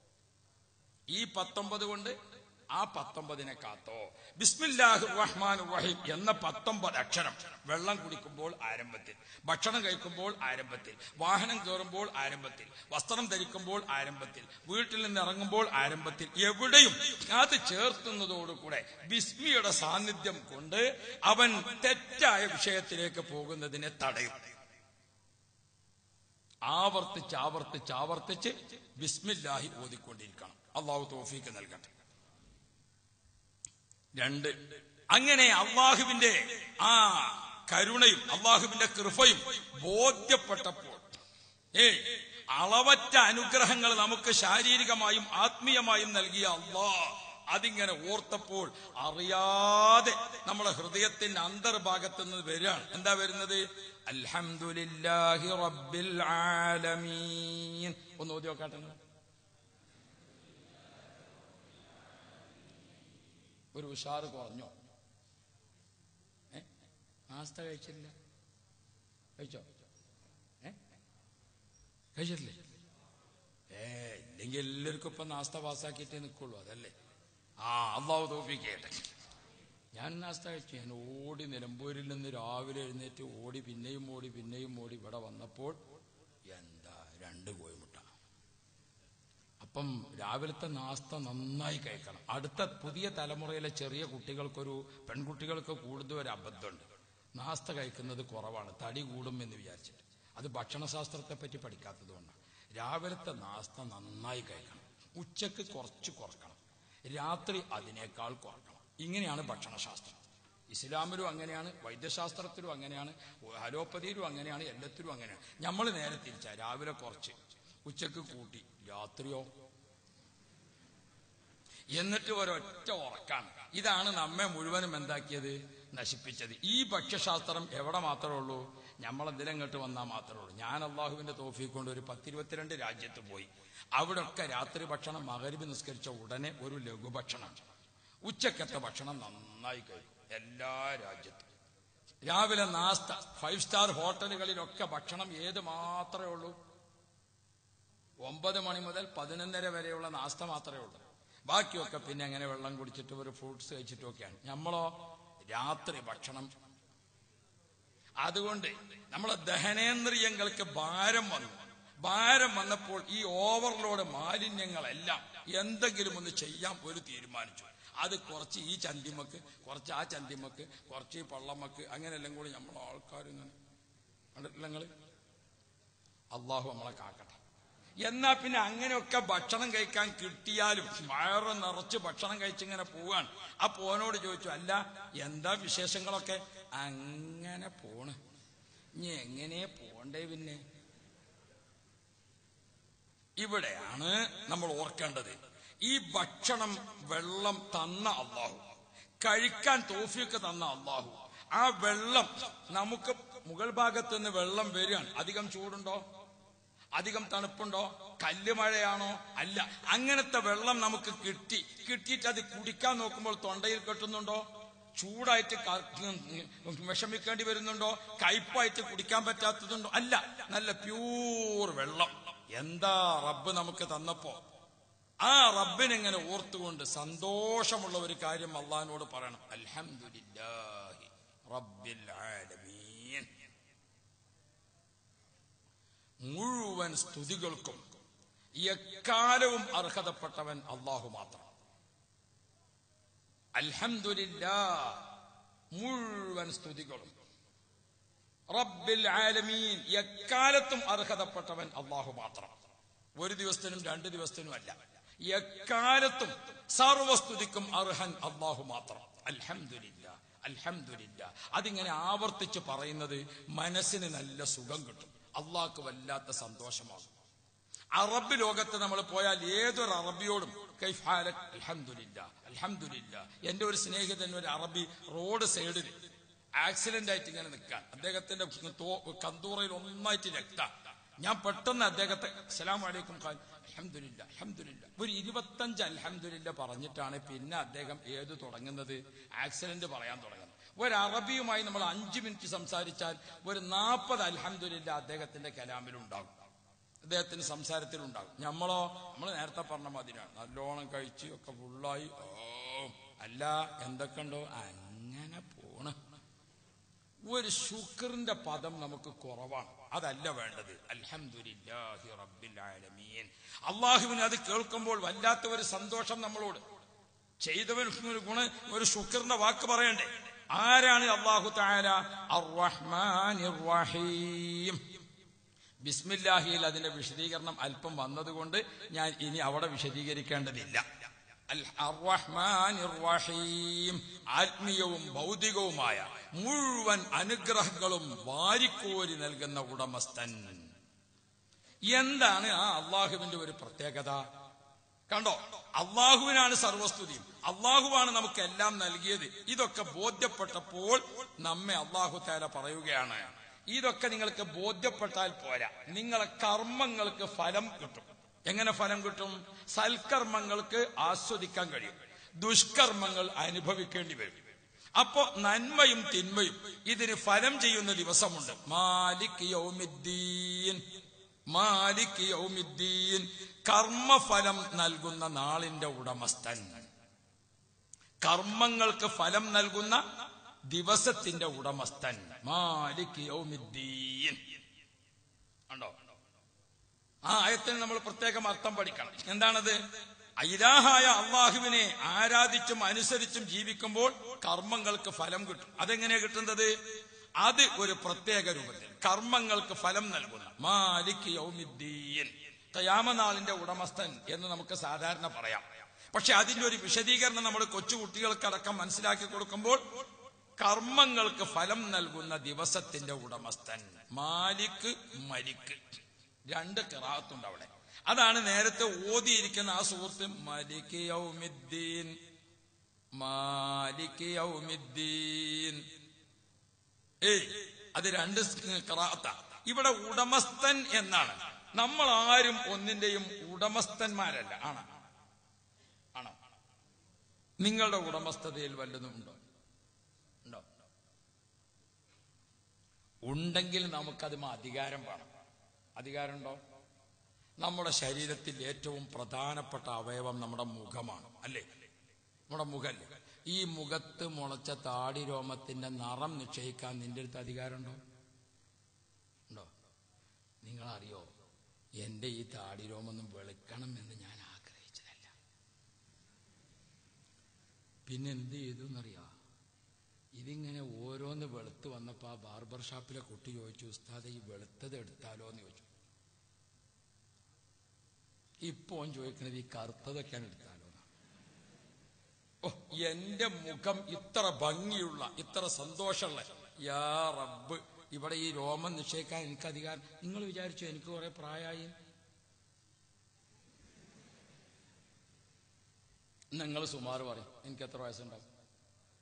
ഈ പത്തൊമ്പത് കൊണ്ട് ആ പത്തൊമ്പതിനെ കാത്തോ ബിസ്മില്ലാഹിർ റഹ്മാൻ റഹീം എന്ന പത്തൊമ്പത് അക്ഷരം വെള്ളം കുടിക്കുമ്പോൾ ആരംഭത്തിൽ ഭക്ഷണം കഴിക്കുമ്പോൾ ആരംഭത്തിൽ വാഹനം കയറുമ്പോൾ ആരംഭത്തിൽ വസ്ത്രം ധരിക്കുമ്പോൾ ആരംഭത്തിൽ വീട്ടിൽ നിന്ന് ഇറങ്ങുമ്പോൾ ആരംഭത്തിൽ എവിടെയും അത് ചേർത്തുന്നതോടുകൂടെ ബിസ്മിയുടെ സാന്നിധ്യം കൊണ്ട് അവൻ തെറ്റായ വിഷയത്തിലേക്ക് പോകുന്നതിനെ തടയും ആവർത്തിച്ച് ആവർത്തിച്ച് ആവർത്തിച്ച് ബിസ്മില്ലാഹി ഓതിക്കൊണ്ടിരിക്കണം അള്ളാഹു തോഫീക്ക് നൽകട്ടെ രണ്ട് അങ്ങനെ അള്ളാഹുവിന്റെ ആ കരുണയും അള്ളാഹുവിന്റെ കൃപയും ബോധ്യപ്പെട്ടപ്പോൾ ഏ അളവറ്റ അനുഗ്രഹങ്ങൾ നമുക്ക് ശാരീരികമായും ആത്മീയമായും നൽകിയ അള്ളാ അതിങ്ങനെ ഓർത്തപ്പോൾ അറിയാതെ നമ്മുടെ ഹൃദയത്തിന്റെ അന്തർഭാഗത്ത് നിന്ന് വരികയാണ് എന്താ വരുന്നത് അൽഹംദുലില്ലാഹി റബ്ബിൽ ആലമീൻ ഒന്ന് ഓതി നോക്കാട്ടെ ഒരു ഉഷാറ് കുറഞ്ഞോ ഏ നാസ്ത കഴിച്ചില്ല കഴിച്ചോ ഏ കഴിച്ചിട്ടില്ലേ ഏ ഇല്ലെങ്കിൽ എല്ലാവർക്കും ഇപ്പൊ നാസ്ത പാസ്സാക്കിയിട്ടേ നിൽക്കുള്ളൂ അതല്ലേ ആ അള്ളാഹു തോപ്പിക്കട്ടെ ഞാൻ നാസ്ത കഴിച്ചു ഞാൻ ഓടി നിലമ്പൂരിൽ നിന്ന് രാവിലെ എഴുന്നേറ്റ് ഓടി പിന്നെയും ഓടി പിന്നെയും ഓടി ഇവിടെ വന്നപ്പോൾ എന്താ രണ്ട് കോഴിമുട്ട അപ്പം രാവിലത്തെ നാസ്ത നന്നായി കഴിക്കണം അടുത്ത പുതിയ തലമുറയിലെ ചെറിയ കുട്ടികൾക്കൊരു പെൺകുട്ടികൾക്ക് കൂടുതൽ ഒരു അബദ്ധമുണ്ട് നാസ്ത കഴിക്കുന്നത് കുറവാണ് തടി കൂടും എന്ന് വിചാരിച്ചിട്ട് അത് ഭക്ഷണശാസ്ത്രത്തെ പറ്റി പഠിക്കാത്തത് കൊണ്ടാണ് രാവിലത്തെ നാസ്ത നന്നായി കഴിക്കണം ഉച്ചക്ക് കുറച്ച് കുറക്കണം രാത്രി അതിനേക്കാൾ കുറക്കണം ഇങ്ങനെയാണ് ഭക്ഷണശാസ്ത്രം ഇസ്ലാമിലും അങ്ങനെയാണ് വൈദ്യശാസ്ത്രത്തിലും അങ്ങനെയാണ് അലോപ്പതിയിലും അങ്ങനെയാണ് എല്ലാത്തിലും അങ്ങനെയാണ് നമ്മൾ നേരെ തിരിച്ചാ രാവിലെ കുറച്ച് ഉച്ചക്ക് കൂട്ടി രാത്രിയോ എന്നിട്ട് ഒരൊറ്റ ഉറക്കാണ് ഇതാണ് നമ്മെ മുഴുവനും എന്താക്കിയത് നശിപ്പിച്ചത് ഈ ഭക്ഷ്യശാസ്ത്രം എവിടെ മാത്രമേ ഉള്ളൂ നമ്മളെന്തിനും ഇങ്ങോട്ട് വന്നാൽ മാത്രമേ ഉള്ളൂ ഞാൻ അള്ളാഹുവിന്റെ തോഫി കൊണ്ട് ഒരു പത്തിരുപത്തിരണ്ട് രാജ്യത്ത് പോയി അവിടെ ഒക്കെ രാത്രി ഭക്ഷണം മകരിബ് നിസ്കരിച്ച ഉടനെ ഒരു ലഘുഭക്ഷണം ഉച്ചക്കത്തെ ഭക്ഷണം നന്നായി കഴിക്കും എല്ലാ രാജ്യത്തും രാവിലെ നാസ്ത ഫൈവ് സ്റ്റാർ ഹോട്ടലുകളിലൊക്കെ ഭക്ഷണം ഏത് മാത്രമേ ഉള്ളൂ ഒമ്പത് മണി മുതൽ പതിനൊന്നര വരെയുള്ള നാസ്ത മാത്രമേ ഉള്ളൂ ബാക്കിയൊക്കെ പിന്നെ അങ്ങനെ വെള്ളം കുടിച്ചിട്ട് ഒരു ഫ്രൂട്ട്സ് കഴിച്ചിട്ടും ഒക്കെയാണ് നമ്മളോ രാത്രി ഭക്ഷണം അതുകൊണ്ട് നമ്മളെ ദഹനേന്ദ്രിയങ്ങൾക്ക് ഭാരം വന്നു ഭാരം വന്നപ്പോൾ ഈ ഓവർലോഡ് മാലിന്യങ്ങളെല്ലാം എന്തെങ്കിലും ഒന്ന് ചെയ്യാൻ ഒരു തീരുമാനിച്ചു അത് കുറച്ച് ഈ ചന്തിമക്ക് കുറച്ച് ആ ചന്തിമക്ക് കുറച്ച് ഈ പള്ളമക്ക് അങ്ങനെയെല്ലാം കൂടി നമ്മളെ ആൾക്കാർ ഇങ്ങനെ കണ്ടിട്ടില്ല നിങ്ങള് അള്ളാഹു നമ്മളെ കാക്കട്ടെ എന്നാ പിന്നെ അങ്ങനെയൊക്കെ ഭക്ഷണം കഴിക്കാൻ കിട്ടിയാലും വയറ് നിറച്ച് ഭക്ഷണം കഴിച്ചിങ്ങനെ പോവാണ് ആ പോനോട് ചോദിച്ചു അല്ല എന്താ വിശേഷങ്ങളൊക്കെ അങ്ങനെ പോണ് ഇനി എങ്ങനെ പോണ്ടേ പിന്നെ ഇവിടെയാണ് നമ്മൾ ഓർക്കേണ്ടത് ഈ ഭക്ഷണം വെള്ളം തന്ന അള്ളാഹു കഴിക്കാൻ തോഫിയൊക്കെ തന്ന അള്ളാഹു ആ വെള്ളം നമുക്ക് മുകൾ ഭാഗത്ത് നിന്ന് വെള്ളം വരികയാണ് അധികം ചൂടുണ്ടോ അധികം തണുപ്പുണ്ടോ കല്ല് മഴയാണോ അല്ല അങ്ങനത്തെ വെള്ളം നമുക്ക് കിട്ടി കിട്ടിയിട്ട് അത് കുടിക്കാൻ നോക്കുമ്പോൾ തൊണ്ടയിൽ കെട്ടുന്നുണ്ടോ ചൂടായിട്ട് ക- വിഷമിക്കേണ്ടി വരുന്നുണ്ടോ കയ്പായിട്ട് കുടിക്കാൻ പറ്റാത്തതുണ്ടോ അല്ല നല്ല പ്യൂർ വെള്ളം എന്താ റബ്ബ് നമുക്ക് തന്നപ്പോ ആ റബ്ബിനെങ്ങനെ ഓർത്തുകൊണ്ട് സന്തോഷമുള്ള ഒരു കാര്യം അള്ളഹാനോട് പറയണം അൽഹംദുലില്ലാഹി റബ്ബിൽ ആലമീൻ മുഴുവൻ സ്തുതികൾക്കും എക്കാലവും അർഹതപ്പെട്ടവൻ അള്ളാഹു മാത്രം അൽഹംദുലില്ലാ മുഴുവൻ സ്തുതികളും റബ്ബിൽ ആലമീൻ എക്കാലത്തും അർഹതപ്പെട്ടവൻ അള്ളാഹു മാത്രം ഒരു ദിവസത്തിനും രണ്ട് ദിവസത്തിനും അല്ല എക്കാലത്തും സർവസ്തുതിക്കും അർഹൻ അള്ളാഹു മാത്രം അൽഹംദുലില്ല അൽഹംദുലില്ല അതിങ്ങനെ ആവർത്തിച്ച് പറയുന്നത് മനസ്സിന് നല്ല സുഖം കിട്ടും അള്ളാഹ്ക്ക് വല്ലാത്ത സന്തോഷമാകും അറബ് ലോകത്ത് നമ്മൾ പോയാൽ ഏതൊരു അറബിയോടും കൈഫ് ഹാലക് അൽഹംദുലില്ല അൽഹംദുലില്ല എന്റെ ഒരു സ്നേഹിതൻ ഒരു അറബി റോഡ് സൈഡിൽ ആക്സിഡന്റ് ആയിട്ട് ഇങ്ങനെ നിൽക്കാൻ അദ്ദേഹത്തിന്റെ തോ- കന്തൂറയിൽ ഒന്നായിട്ട് രക്ത ഞാൻ പെട്ടെന്ന് അദ്ദേഹത്തെ അസ്സലാമു അലൈക്കും ഖാൻ അൽഹംദുലില്ല അൽഹംദുലില്ല ഒരു ഇരുപത്തഞ്ച് അൽഹംദുലില്ല പറഞ്ഞിട്ടാണ് പിന്നെ അദ്ദേഹം ഏത് തുടങ്ങുന്നത് ആക്സിഡന്റ് പറയാൻ തുടങ്ങുന്നത് ഒരു അറബിയുമായി നമ്മൾ അഞ്ചു മിനിറ്റ് സംസാരിച്ചാൽ ഒരു നാൽപ്പത് അൽഹംദുലില്ല അദ്ദേഹത്തിന്റെ കലാമിലുണ്ടാകും അദ്ദേഹത്തിന് സംസാരത്തിലുണ്ടാകും നമ്മളോ നമ്മൾ നേരത്തെ പറഞ്ഞ മതിനാണ് നല്ലോണം കഴിച്ച് ഒക്കെ ഫുള്ളായി ഓ അല്ല എന്തൊക്കെ ഉണ്ടോ അങ്ങനെ പോണ് ഒരു ശുക്രിന്റെ പദം നമുക്ക് കുറവാണ് അതല്ല വേണ്ടത് അൽഹംദുലില്ലാഹി റബ്ബിൽ ആലമീൻ അള്ളാഹുവിന് അത് കേൾക്കുമ്പോൾ വല്ലാത്ത ഒരു സന്തോഷം നമ്മളോട് ചെയ്തവർക്ക് ഒരു ഗുണ ഒരു ശുക്രിന്റെ വാക്ക് പറയണ്ടേ ആരാണ് അള്ളാഹു താര അർറഹ്മാനിർ റഹീം ബിസ്മില്ലാഹിയിൽ അതിന്റെ വിശദീകരണം അല്പം വന്നതുകൊണ്ട് ഞാൻ ഇനി അവിടെ വിശദീകരിക്കേണ്ടതില്ല അൽ അർറഹ്മാനിർ റഹീം ആത്മീയവും ഭൗതികവുമായ മുഴുവൻ അനുഗ്രഹങ്ങളും വാരിക്കോരി നൽകുന്ന ഉടമസ്ഥൻ എന്താണ് ആ അള്ളാഹുവിന്റെ ഒരു പ്രത്യേകത കണ്ടോ അള്ളാഹുവിനാണ് സർവസ്തുതിയും അള്ളാഹുവാണ് നമുക്ക് എല്ലാം നൽകിയത് ഇതൊക്കെ ബോധ്യപ്പെട്ടപ്പോൾ നമ്മെ അള്ളാഹു താല പറയുകയാണ് ഇതൊക്കെ നിങ്ങൾക്ക് ബോധ്യപ്പെട്ടാൽ പോരാ നിങ്ങളെ കർമ്മങ്ങൾക്ക് ഫലം കിട്ടും എങ്ങനെ ഫലം കിട്ടും സൽക്കർമ്മങ്ങൾക്ക് ആസ്വദിക്കാൻ കഴിയും ദുഷ്കർമ്മങ്ങൾ അനുഭവിക്കേണ്ടി വരും അപ്പോ നന്മയും തിന്മയും ഇതിന് ഫലം ചെയ്യുന്ന ദിവസമുണ്ട് മാലിക് യൗമിദ്ദീൻ മാലിക് യൗമിദ്ദീൻ കർമ്മഫലം നൽകുന്ന നാളിന്റെ ഉടമസ്ഥൻ കർമ്മങ്ങൾക്ക് ഫലം നൽകുന്ന ദിവസത്തിന്റെ ഉടമസ്ഥൻ മാലിക് യൗമിദ്ദീൻ ഉണ്ടോ ആ ആയത്തിന് നമ്മൾ പ്രത്യേകം അർത്ഥം പഠിക്കണം എന്താണത് ഐരാഹായ അള്ളാഹുവിനെ ആരാധിച്ചും അനുസരിച്ചും ജീവിക്കുമ്പോൾ കർമ്മങ്ങൾക്ക് ഫലം കിട്ടും അതെങ്ങനെയാ കിട്ടുന്നത് അത് ഒരു പ്രത്യേക രൂപത്തിൽ കർമ്മങ്ങൾക്ക് ഫലം നൽകുന്ന മാലിക് യൗമിദ്ദീൻ കയാമനാളിന്റെ ഉടമസ്ഥൻ എന്ന് നമുക്ക് സാധാരണ പറയാം പക്ഷെ അതിന്റെ ഒരു വിശദീകരണം നമ്മൾ കൊച്ചുകുട്ടികൾക്കടക്കം മനസ്സിലാക്കി കൊടുക്കുമ്പോൾ കർമ്മങ്ങൾക്ക് ഫലം നൽകുന്ന ദിവസത്തിന്റെ ഉടമസ്ഥൻ മാലിക് മലിക്ക് രണ്ട് കിറാത്തുണ്ട് അവിടെ അതാണ് നേരത്തെ ഓതിയിരിക്കുന്ന ആ സുഹൃത്ത് മലിക് യൗമിദ്ദീൻ മാലിക് യൗമിദ്ദീൻ ഏയ് അത് രണ്ട് കിറാത്ത ഇവിടെ ഉടമസ്ഥൻ എന്നാണ് നമ്മൾ ആരും ഒന്നിന്റെയും ഉടമസ്ഥന്മാരല്ല ആണ് ആണോ നിങ്ങളുടെ ഉടമസ്ഥതയിൽ വല്ലതും ഉണ്ടോ ഉണ്ടോ ഉണ്ടെങ്കിൽ നമുക്കത് അധികാരം വേണം അധികാരമുണ്ടോ നമ്മുടെ ശരീരത്തിൽ ഏറ്റവും പ്രധാനപ്പെട്ട അവയവം നമ്മുടെ മുഖമാണ് അല്ലേ നമ്മുടെ മുഖല്ലേ ഈ മുഖത്ത് മുളച്ച താടി രോമത്തിന്റെ നിറം നിശ്ചയിക്കാൻ നിന്റെ അടുത്ത് അധികാരമുണ്ടോ ഉണ്ടോ നിങ്ങളറിയോ എന്റെ ഈ താടി രോമൊന്നും വെളുക്കണം എന്ന് ഞാൻ ആഗ്രഹിച്ചതല്ല പിന്നെ എന്ത് ചെയ്തു എന്നറിയാ ഇതിങ്ങനെ ഓരോന്ന് വെളുത്ത് വന്നപ്പോ ആ ബാർബർ ഷാപ്പിലെ കുട്ടി ചോദിച്ചു ഉസ്താദ് ഈ വെളുത്തത് എടുത്താലോ എന്ന് ചോദിച്ചു ഇപ്പൊ ഓൻ ചോദിക്കുന്നത് ഈ കറുത്തതൊക്കെയാണ് എടുത്താലോ എന്നാണ്. ഓ എന്റെ മുഖം ഇത്ര ഭംഗിയുള്ള ഇത്ര സന്തോഷമുള്ള യാ റബ്ബ് ഇവിടെ ഈ രോമം നിശ്ചയിക്കാൻ എനിക്ക് അധികാരം നിങ്ങൾ വിചാരിച്ചു എനിക്ക് കുറെ പ്രായമായി നിങ്ങൾ സുമാർ പറയും എനിക്ക് എത്ര വയസ്സുണ്ടാവും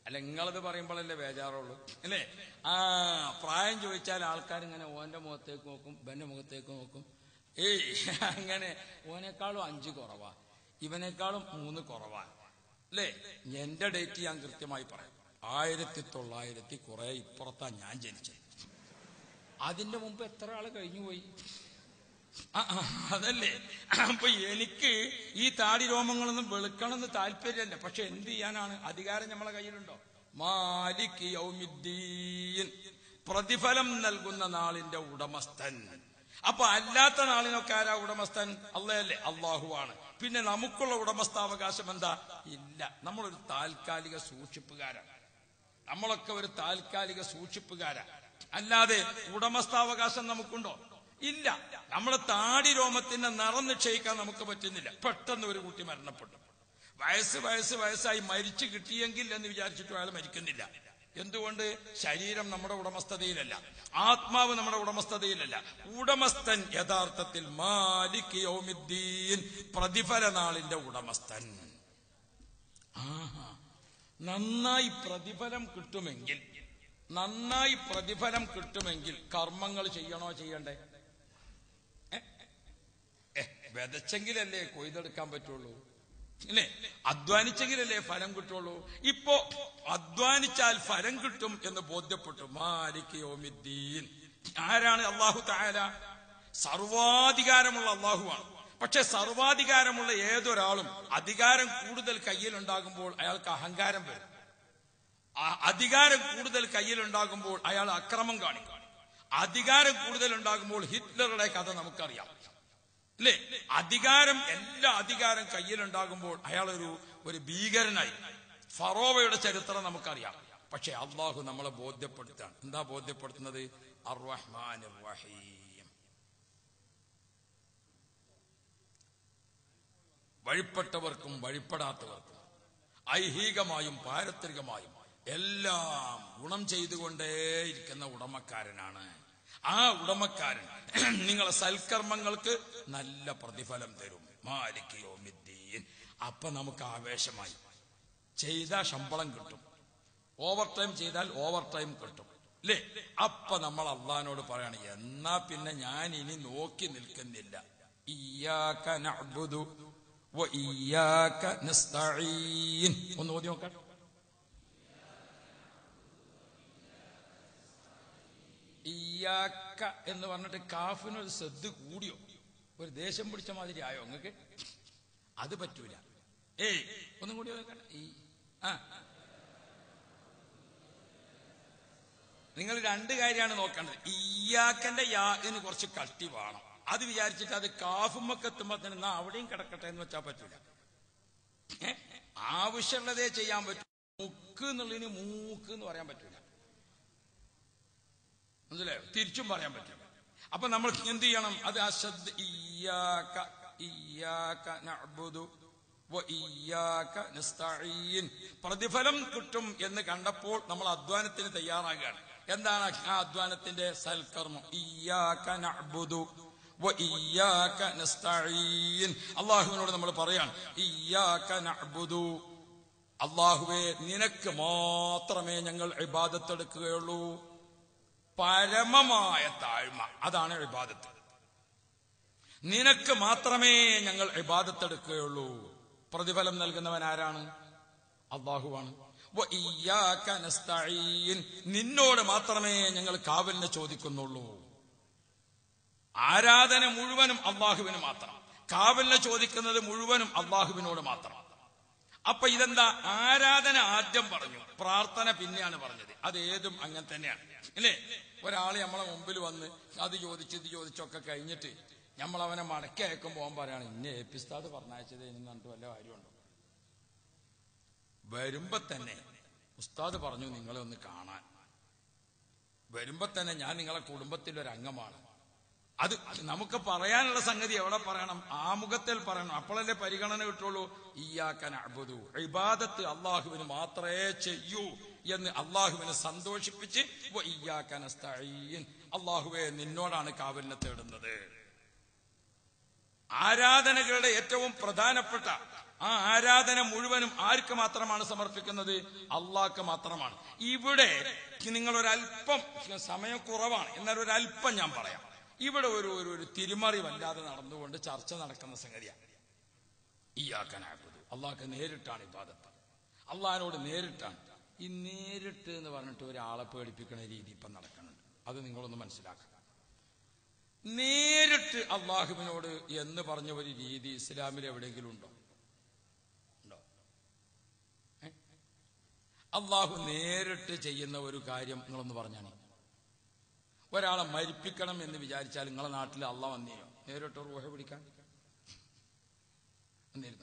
അല്ല നിങ്ങളത് പറയുമ്പോഴല്ലേ ബേജാറുള്ളൂ അല്ലേ ആ പ്രായം ചോദിച്ചാൽ ആൾക്കാർ ഇങ്ങനെ ഓന്റെ മുഖത്തേക്ക് നോക്കും ഇവന്റെ മുഖത്തേക്ക് നോക്കും ഏയ് അങ്ങനെ ഓനേക്കാളും അഞ്ച് കുറവാ ഇവനേക്കാളും മൂന്ന് കുറവാ അല്ലേ എന്റെ ഡേറ്റ് ഞാൻ കൃത്യമായി പറയാം ആയിരത്തി തൊള്ളായിരത്തി കുറെ ഇപ്പുറത്താ ഞാൻ ജനിച്ചത് അതിന്റെ മുമ്പ് എത്ര ആള് കഴിഞ്ഞു പോയി ആ, ആ, അതല്ലേ അപ്പൊ എനിക്ക് ഈ താടി രോമങ്ങളൊന്നും വെളുക്കണമെന്ന് താല്പര്യമല്ല പക്ഷെ എന്ത് ചെയ്യാനാണ് അധികാരം നമ്മളെ കയ്യിലുണ്ടോ മാലിക് യൗമിദ്ദീൻ പ്രതിഫലം നൽകുന്ന നാളിന്റെ ഉടമസ്ഥൻ അപ്പൊ അല്ലാത്ത നാളിനൊക്കെ ആരാ ഉടമസ്ഥൻ അള്ളയല്ലേ അള്ളാഹുവാണ് പിന്നെ നമുക്കുള്ള ഉടമസ്ഥാവകാശം എന്താ ഇല്ല നമ്മളൊരു താൽക്കാലിക സൂക്ഷിപ്പുകാരാണ് നമ്മളൊക്കെ ഒരു താൽക്കാലിക സൂക്ഷിപ്പുകാരാ അല്ലാതെ ഉടമസ്ഥാവകാശം നമുക്കുണ്ടോ ഇല്ല നമ്മളെ താടി രോമത്തിന്റെ നിറം നിശ്ചയിക്കാൻ നമുക്ക് പറ്റുന്നില്ല പെട്ടെന്ന് ഒരു കുട്ടി മരണപ്പെട്ടു വയസ്സ് വയസ്സ് വയസ്സായി മരിച്ചു കിട്ടിയെങ്കിൽ എന്ന് വിചാരിച്ചിട്ട് അയാൾ മരിക്കുന്നില്ല എന്തുകൊണ്ട് ശരീരം നമ്മുടെ ഉടമസ്ഥതയിലല്ല ആത്മാവ് നമ്മുടെ ഉടമസ്ഥതയിലല്ല ഉടമസ്ഥൻ യഥാർത്ഥത്തിൽ മാലിക് യൗമിദ്ദീൻ പ്രതിഫല നാളിന്റെ ഉടമസ്ഥൻ ആഹാ നന്നായി പ്രതിഫലം കിട്ടുമെങ്കിൽ നന്നായി പ്രതിഫലം കിട്ടുമെങ്കിൽ കർമ്മങ്ങൾ ചെയ്യണോ ചെയ്യണ്ടേ ഏ? ഏ, വിതച്ചെങ്കിലല്ലേ കൊയ്തെടുക്കാൻ പറ്റുള്ളൂ ഇല്ലേ അധ്വാനിച്ചെങ്കിലല്ലേ ഫലം കിട്ടുള്ളൂ ഇപ്പോ അധ്വാനിച്ചാൽ ഫലം കിട്ടും എന്ന് ബോധ്യപ്പെട്ടു മാലിക് യോമിദ്ദീൻ ആരാണ് അള്ളാഹു താര സർവാധികാരമുള്ള അള്ളാഹുവാണ് പക്ഷെ സർവാധികാരമുള്ള ഏതൊരാളും അധികാരം കൂടുതൽ കയ്യിലുണ്ടാകുമ്പോൾ അയാൾക്ക് അഹങ്കാരം വരും ആ അധികാരം കൂടുതൽ കയ്യിലുണ്ടാകുമ്പോൾ അയാൾ അക്രമം കാണിക്കും അധികാരം കൂടുതൽ ഉണ്ടാകുമ്പോൾ ഹിറ്റ്ലറുടെ കഥ നമുക്കറിയാം അല്ലേ അധികാരം എല്ലാ അധികാരം കയ്യിലുണ്ടാകുമ്പോൾ അയാൾ ഒരു ഒരു ഭീകരനായി ഫറോവയുടെ ചരിത്രം നമുക്കറിയാം പക്ഷെ അള്ളാഹു നമ്മളെ ബോധ്യപ്പെടുത്താണ് എന്താ ബോധ്യപ്പെടുത്തുന്നത് അർറഹ്മാൻ റഹീം വഴിപ്പെട്ടവർക്കും വഴിപ്പെടാത്തവർക്കും ഐഹികമായും പാരത്രികമായും എല്ലാം ഗുണം ചെയ്തുകൊണ്ടേയിരിക്കുന്ന ഉടമക്കാരനാണ് ആ ഉടമക്കാരൻ നിങ്ങളെ സൽക്കർമ്മങ്ങൾക്ക് നല്ല പ്രതിഫലം തരും മാലിക് യോമിദ്ദീൻ അപ്പൊ നമുക്ക് ആവേശമായി ചെയ്താൽ ശമ്പളം കിട്ടും ഓവർ ടൈം ചെയ്താൽ ഓവർ ടൈം കിട്ടും അല്ലേ അപ്പൊ നമ്മൾ അള്ളഹാനോട് പറയാണ് എന്നാ പിന്നെ ഞാൻ ഇനി നോക്കി നിൽക്കുന്നില്ല ഇയ്യാക നഅ്ബുദു വ ഇയ്യാക നസ്തഈൻ ഒന്ന് ഓതി നോക്കാം ഇയ്യാക്ക എന്ന് പറഞ്ഞിട്ട് കാഫിനൊരു ശ്രദ്ധ കൂടിയോ ഒരു ദേഷ്യം പിടിച്ച മാതിരി ആയോ നിങ്ങൾക്ക് അത് പറ്റൂല ഏയ് ഒന്നും കൂടി നോക്കണം ഈ ആ നിങ്ങൾ രണ്ട് കാര്യമാണ് നോക്കേണ്ടത് ഇയ്യാക്കന്റെ യാന് കുറച്ച് കട്ടി വേണം അത് വിചാരിച്ചിട്ട് അത് കാഫുമ്മക്ക് എത്തുമ്പോ തന്നെ എന്നാ അവിടെയും കിടക്കട്ടെ എന്ന് വെച്ചാൽ പറ്റൂല ഏ? ആവശ്യമുള്ളതേ ചെയ്യാൻ പറ്റൂ മുക്ക് എന്നുള്ളതിന് മൂക്ക് എന്ന് പറയാൻ പറ്റൂല മനസ്സിലായോ തിരിച്ചും പറയാൻ പറ്റില്ല അപ്പൊ നമ്മൾ എന്ത് ചെയ്യണം അത് അശ്രദ്ധ ഇയ്യാക ഇയ്യാക നഅ്ബുദു വ ഇയ്യാക നസ്തഈൻ പ്രതിഫലം കിട്ടും എന്ന് കണ്ടപ്പോൾ നമ്മൾ അധ്വാനത്തിന് തയ്യാറാകുകയാണ് എന്താണ് ആ അധ്വാനത്തിന്റെ സൽക്കർമ്മം ഇയ്യാക നഅ്ബുദു വ ഇയ്യാക നസ്തഈൻ അള്ളാഹുവിനോട് നമ്മൾ പറയാണ് ഇയ്യാക നഅ്ബുദു അള്ളാഹുവേ നിനക്ക് മാത്രമേ ഞങ്ങൾ ഇബാദത്തെടുക്കുകയുള്ളൂ പരമമായ താഴ്മ അതാണ് ഇബാദത്ത് നിനക്ക് മാത്രമേ ഞങ്ങൾ ഇബാദത്തെടുക്കുകയുള്ളൂ പ്രതിഫലം നൽകുന്നവൻ ആരാണ് അള്ളാഹുവാണ് വ ഇയ്യാക നസ്തഈൻ. നിന്നോട് മാത്രമേ ഞങ്ങൾ കാവലിനെ ചോദിക്കുന്നുള്ളൂ ആരാധന മുഴുവനും അള്ളാഹുവിന് മാത്രം കാവലിനെ ചോദിക്കുന്നത് മുഴുവനും അള്ളാഹുവിനോട് മാത്രം അപ്പൊ ഇതെന്താ ആരാധന ആദ്യം പറഞ്ഞു പ്രാർത്ഥന പിന്നെയാണ് പറഞ്ഞത് അത് ഏതും അങ്ങനെ തന്നെയാണ് അല്ലേ ഒരാള് നമ്മളെ മുമ്പിൽ വന്ന് അത് ചോദിച്ച് ഇത് ചോദിച്ചൊക്കെ കഴിഞ്ഞിട്ട് നമ്മൾ അവനെ മടക്കി അയക്കുമ്പോൾ അവൻ പറയാണ് ഇന്നെ ഏപ്പിസ്താദ് പറഞ്ഞയച്ചത് ഇനി കണ്ടു വല്ല കാര്യമുണ്ടോ വരുമ്പോ തന്നെ ഉസ്താദ് പറഞ്ഞു നിങ്ങളെ ഒന്ന് കാണാൻ വരുമ്പോ തന്നെ ഞാൻ നിങ്ങളെ കുടുംബത്തിലെ ഒരു അംഗമാണ് അത് നമുക്ക് പറയാനുള്ള സംഗതി എവിടെ പറയണം ആമുഖത്തിൽ പറയണം അപ്പോഴല്ലേ പരിഗണന കിട്ടുള്ളൂ ഇയാക്കൻ അബുദു ഇബാദത്ത് അള്ളാഹുവിന് മാത്രമേ ചെയ്യൂ എന്ന് അള്ളാഹുവിനെ സന്തോഷിപ്പിച്ച് വ ഇയ്യാക നസ്തഈൻ. അള്ളാഹുവെ നിന്നോടാണ് കാവലിനെ തേടുന്നത് ആരാധനകളുടെ ഏറ്റവും പ്രധാനപ്പെട്ട ആ ആരാധന മുഴുവനും ആർക്ക് മാത്രമാണ് സമർപ്പിക്കുന്നത് അള്ളാഹ്ക്ക് മാത്രമാണ് ഇവിടെ നിങ്ങൾ ഒരല്പം സമയം കുറവാണ് എന്നാൽ ഒരല്പം ഞാൻ പറയാം ഇവിടെ ഒരു ഒരു ഒരു തിരിമറി വല്ലാതെ നടന്നുകൊണ്ട് ചർച്ച നടക്കുന്ന സംഗതിയാണ് ഈയാക്കനാകുന്നു അള്ളാഹ്ക്ക് നേരിട്ടാണ് ഇബാദത്ത് അള്ളാഹിനോട് നേരിട്ടാണ് ഈ നേരിട്ട് എന്ന് പറഞ്ഞിട്ട് ഒരാളെ പേടിപ്പിക്കുന്ന രീതി ഇപ്പം നടക്കുന്നുണ്ട് അത് നിങ്ങളൊന്ന് മനസ്സിലാക്കുക നേരിട്ട് അള്ളാഹുവിനോട് എന്ന് പറഞ്ഞ ഒരു രീതി ഇസ്ലാമിൽ എവിടെയെങ്കിലും ഉണ്ടോ ഉണ്ടോ ഏ? അള്ളാഹു നേരിട്ട് ചെയ്യുന്ന ഒരു കാര്യം നിങ്ങളൊന്ന് പറഞ്ഞാണ് ഒരാളെ മരിപ്പിക്കണം എന്ന് വിചാരിച്ചാൽ നിങ്ങളെ നാട്ടിൽ അള്ള വന്നിയോ നേരിട്ട് റൂഹ പിടിക്കാൻ വന്നിരുന്നു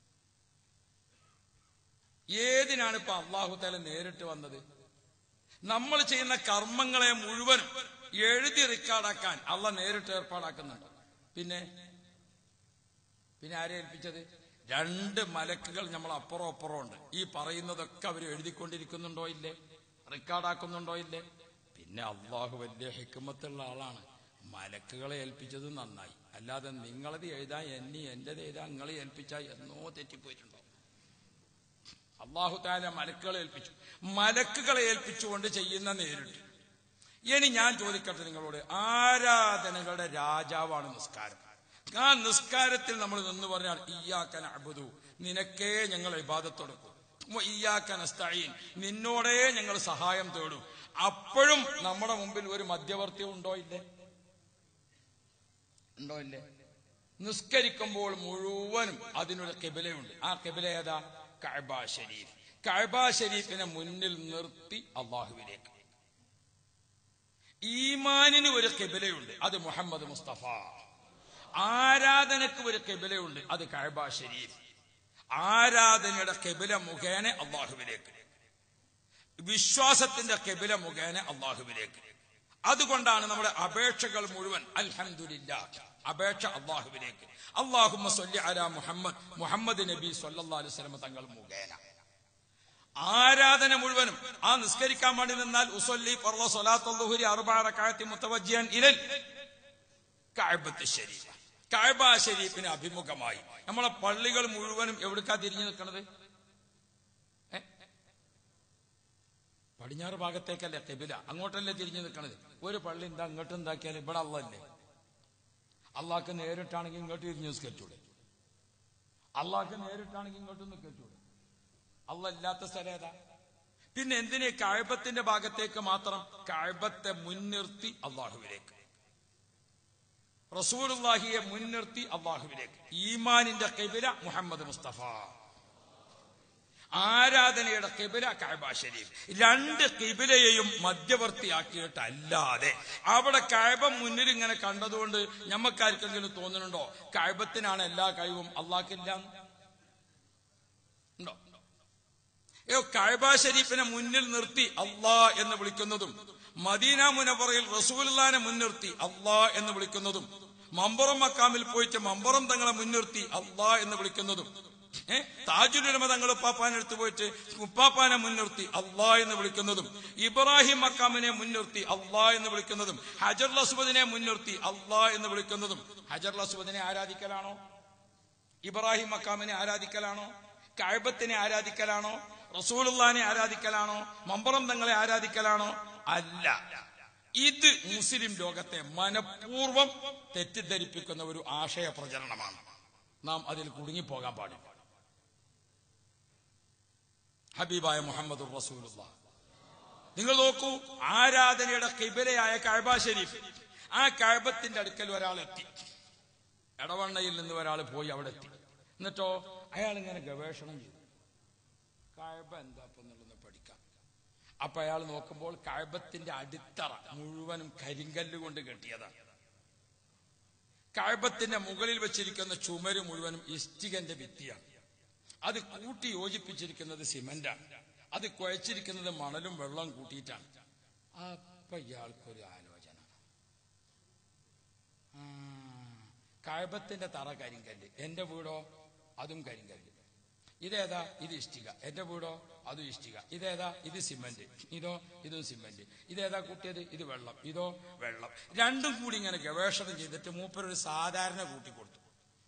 ഏതിനാണ് ഇപ്പൊ അള്ളാഹു തല നേരിട്ട് വന്നത് നമ്മൾ ചെയ്യുന്ന കർമ്മങ്ങളെ മുഴുവനും എഴുതി റെക്കോർഡാക്കാൻ അള്ള നേരിട്ട് ഏർപ്പാടാക്കുന്നുണ്ട് പിന്നെ പിന്നെ ആരെ ഏൽപ്പിച്ചത് രണ്ട് മലക്കുകൾ നമ്മൾ അപ്പുറം അപ്പുറം ഉണ്ട് ഈ പറയുന്നതൊക്കെ അവർ എഴുതിക്കൊണ്ടിരിക്കുന്നുണ്ടോ ഇല്ലേ റെക്കോർഡാക്കുന്നുണ്ടോ ഇല്ലേ പിന്നെ അള്ളാഹു വലിയ ഹിക്കുമത്തുള്ള ആളാണ് മലക്കുകളെ ഏൽപ്പിച്ചത് നന്നായി അല്ലാതെ നിങ്ങളത് എഴുതാൻ എന്നെ എന്റേത് എഴുതാൻ നിങ്ങളെ ഏൽപ്പിച്ചാൽ എന്നോ തെറ്റിപ്പോയിട്ടുണ്ടോ അള്ളാഹു താല മലക്കുകളെ ഏൽപ്പിച്ചു മലക്കുകളെ ഏൽപ്പിച്ചുകൊണ്ട് ചെയ്യുന്ന നേരിട്ട് ഇനി ഞാൻ ചോദിക്കട്ടെ നിങ്ങളോട് ആരാധനകളുടെ രാജാവാണ് നിസ്കാരം ആ നിസ്കാരത്തിൽ നമ്മൾ നിന്ന് പറഞ്ഞാൽ ഇയ്യാക്കൻ അബുദു നിനക്കേ ഞങ്ങൾ ഇബാദത്തെടുക്കും ഇയ്യാക്കൻ അസ്തഈൻ നിന്നോടേ ഞങ്ങൾ സഹായം തേടും അപ്പോഴും നമ്മുടെ മുമ്പിൽ ഒരു മധ്യവർത്തി ഉണ്ടോ ഇല്ലേ ഉണ്ടോ ഇല്ലേ നിസ്കരിക്കുമ്പോൾ മുഴുവനും അതിനൊരു കിബിലയുണ്ട് ആ കിബില ഏതാ കഅബ ഷരീഫ് കഅബ ഷരീഫിനെ മുന്നിൽ നിർത്തി അള്ളാഹുവിലേക്ക് ഈമാനിന് ഒരു കിബിലയുണ്ട് അത് മുഹമ്മദ് മുസ്തഫ ആരാധനക്ക് ഒരു കിബിലയുണ്ട് അത് കഅബ ഷരീഫ് ആരാധനയുടെ കിബില മുഖേന അള്ളാഹുവിലേക്ക് വിശ്വാസത്തിന്റെ കിബില മുഖേന അള്ളാഹുവിലേക്ക് അതുകൊണ്ടാണ് നമ്മുടെ അപേക്ഷകൾ മുഴുവൻ അൽഹംദുലില്ല അപേക്ഷ അള്ളാഹുവിലേക്ക് അള്ളാഹുമ്മ സല്ലി അലാ മുഹമ്മദ് മുഹമ്മദ് നബി സല്ലല്ലാഹു അലൈഹി വസല്ലം തങ്ങൾ മുഖേന ആരാധന മുഴുവനും ആ നിസ്കരിക്കാൻ വേണ്ടി നിന്നാൽ ഉസല്ലി ഫർള സ്വലാത്തുൽ ദുഹരി അർബഅ റകഅത്തി മുതവജ്ജിഹൻ ഇലൽ കഅബത്ത് ശരീഫ കഅബ ശരീഫിന് അഭിമുഖമായി നമ്മളെ പള്ളികൾ മുഴുവനും എവിടേക്കാ തിരിഞ്ഞു നിൽക്കുന്നത് ഏ? പടിഞ്ഞാറ് ഭാഗത്തേക്കല്ലേ കെബില അങ്ങോട്ടല്ലേ തിരിഞ്ഞു നിൽക്കണത് ഒരു പള്ളി എന്താ അങ്ങോട്ട് എന്താക്കിയാൽ ഇവിടെ അള്ളല്ലേ അള്ളാഹ്ക്ക് നേരിട്ടാണെങ്കിൽ ഇങ്ങോട്ട് തിരിഞ്ഞു നിസ്കരിച്ചൂടെ അള്ളാഹ്ക്ക് നേരിട്ടാണെങ്കിൽ ഇങ്ങോട്ടും നിൽക്കച്ചൂടെ അള്ള ഇല്ലാത്ത സ്ഥലം ഏതാ പിന്നെ എന്തിനെ കഴബത്തിന്റെ ഭാഗത്തേക്ക് മാത്രം കഴബത്തെ മുൻനിർത്തി അള്ളാഹുവിലേക്ക് റസൂലുള്ളാഹിയെ മുൻനിർത്തി അള്ളാഹുവിലേക്ക് ഈമാനിന്റെ കെബില മുഹമ്മദ് മുസ്തഫ ആരാധനയുടെ കിബില കഅബ ഷരീഫ് രണ്ട് കിബിലയെയും മധ്യവർത്തിയാക്കിയിട്ടല്ലാതെ അവിടെ കഅബ മുന്നിൽ ഇങ്ങനെ കണ്ടതുകൊണ്ട് ഞമ്മക്കാർക്കെങ്കിലും തോന്നുന്നുണ്ടോ കഅബത്തിനാണ് എല്ലാ കഴിവും അള്ളാഹ്ക്കില്ല ഉണ്ടോ ഏ കഅബ ഷരീഫിനെ മുന്നിൽ നിർത്തി അള്ളാ എന്ന് വിളിക്കുന്നതും മദീന മുനവറയിൽ റസൂലുള്ളാനെ മുൻനിർത്തി അള്ളാ എന്ന് വിളിക്കുന്നതും മമ്പുറം മക്കാമിൽ പോയിട്ട് മമ്പുറം തങ്ങളെ മുൻനിർത്തി അള്ളാ എന്ന് വിളിക്കുന്നതും ഏ താജുലുലമ തങ്ങൾ ഉപ്പാപ്പാനെടുത്ത് പോയിട്ട് ഉപ്പാപ്പാനെ മുൻനിർത്തി അള്ളാ എന്ന് വിളിക്കുന്നതും ഇബ്രാഹിം മക്കാമിനെ മുൻനിർത്തി അള്ളാ എന്ന് വിളിക്കുന്നതും ഹജർ അസ്വദിനെ മുൻനിർത്തി അള്ളാ എന്ന് വിളിക്കുന്നതും ഹജർ അസ്വദിനെ ആരാധിക്കലാണോ ഇബ്രാഹിം മക്കാമിനെ ആരാധിക്കലാണോ കഴബത്തിനെ ആരാധിക്കലാണോ റസൂലുള്ളാനെ ആരാധിക്കലാണോ മമ്പറം തങ്ങളെ ആരാധിക്കലാണോ അല്ല ഇത് മുസ്ലിം ലോകത്തെ മനഃപൂർവ്വം തെറ്റിദ്ധരിപ്പിക്കുന്ന ഒരു ആശയ പ്രചരണമാണ് നാം അതിൽ കുടുങ്ങിപ്പോകാൻ പാടില്ല ഹബീബായ മുഹമ്മദ് റസൂലുള്ള നിങ്ങൾ നോക്കൂ ആരാധനയുടെ കിബിലയായ കഴബ ഷരീഫ് ആ കഴബത്തിന്റെ അടുക്കൽ ഒരാൾ എത്തി എടവണ്ണയിൽ നിന്ന് ഒരാൾ പോയി അവിടെ എത്തി എന്നിട്ടോ അയാൾ ഇങ്ങനെ ഗവേഷണം ചെയ്തു കഴബ എന്താ ഇപ്പൊ എന്നുള്ളത് പഠിക്കാം അപ്പൊ അയാൾ നോക്കുമ്പോൾ കഴബത്തിന്റെ അടിത്തറ മുഴുവനും കരിങ്കല്ല് കൊണ്ട് കെട്ടിയതാണ് കഴബത്തിന്റെ മുകളിൽ വെച്ചിരിക്കുന്ന ചുമര് മുഴുവനും ഇഷ്ടികന്റെ ഭിത്തിയാണ് അത് കൂട്ടി യോജിപ്പിച്ചിരിക്കുന്നത് സിമന്റാണ് അത് കുഴച്ചിരിക്കുന്നത് മണലും വെള്ളവും കൂട്ടിയിട്ടാണ് അപ്പൊ ഇയാൾക്കൊരു ആലോചന ആ, കഴബത്തിന്റെ തറ കരിങ്കല്ല് എന്റെ വീടോ അതും കരിങ്കല്ല് ഇതേതാ ഇത് ഇഷ്ടിക എന്റെ വീടോ അതും ഇഷ്ടിക ഇതേതാ ഇത് സിമന്റ് ഇതോ ഇതും സിമന്റ് ഇതേതാ കൂട്ടിയത് ഇത് വെള്ളം ഇതോ വെള്ളം രണ്ടും കൂടി ഇങ്ങനെ ഗവേഷണം ചെയ്തിട്ട് മൂപ്പരൊരു സാധാരണ കൂട്ടി കൊടുത്തു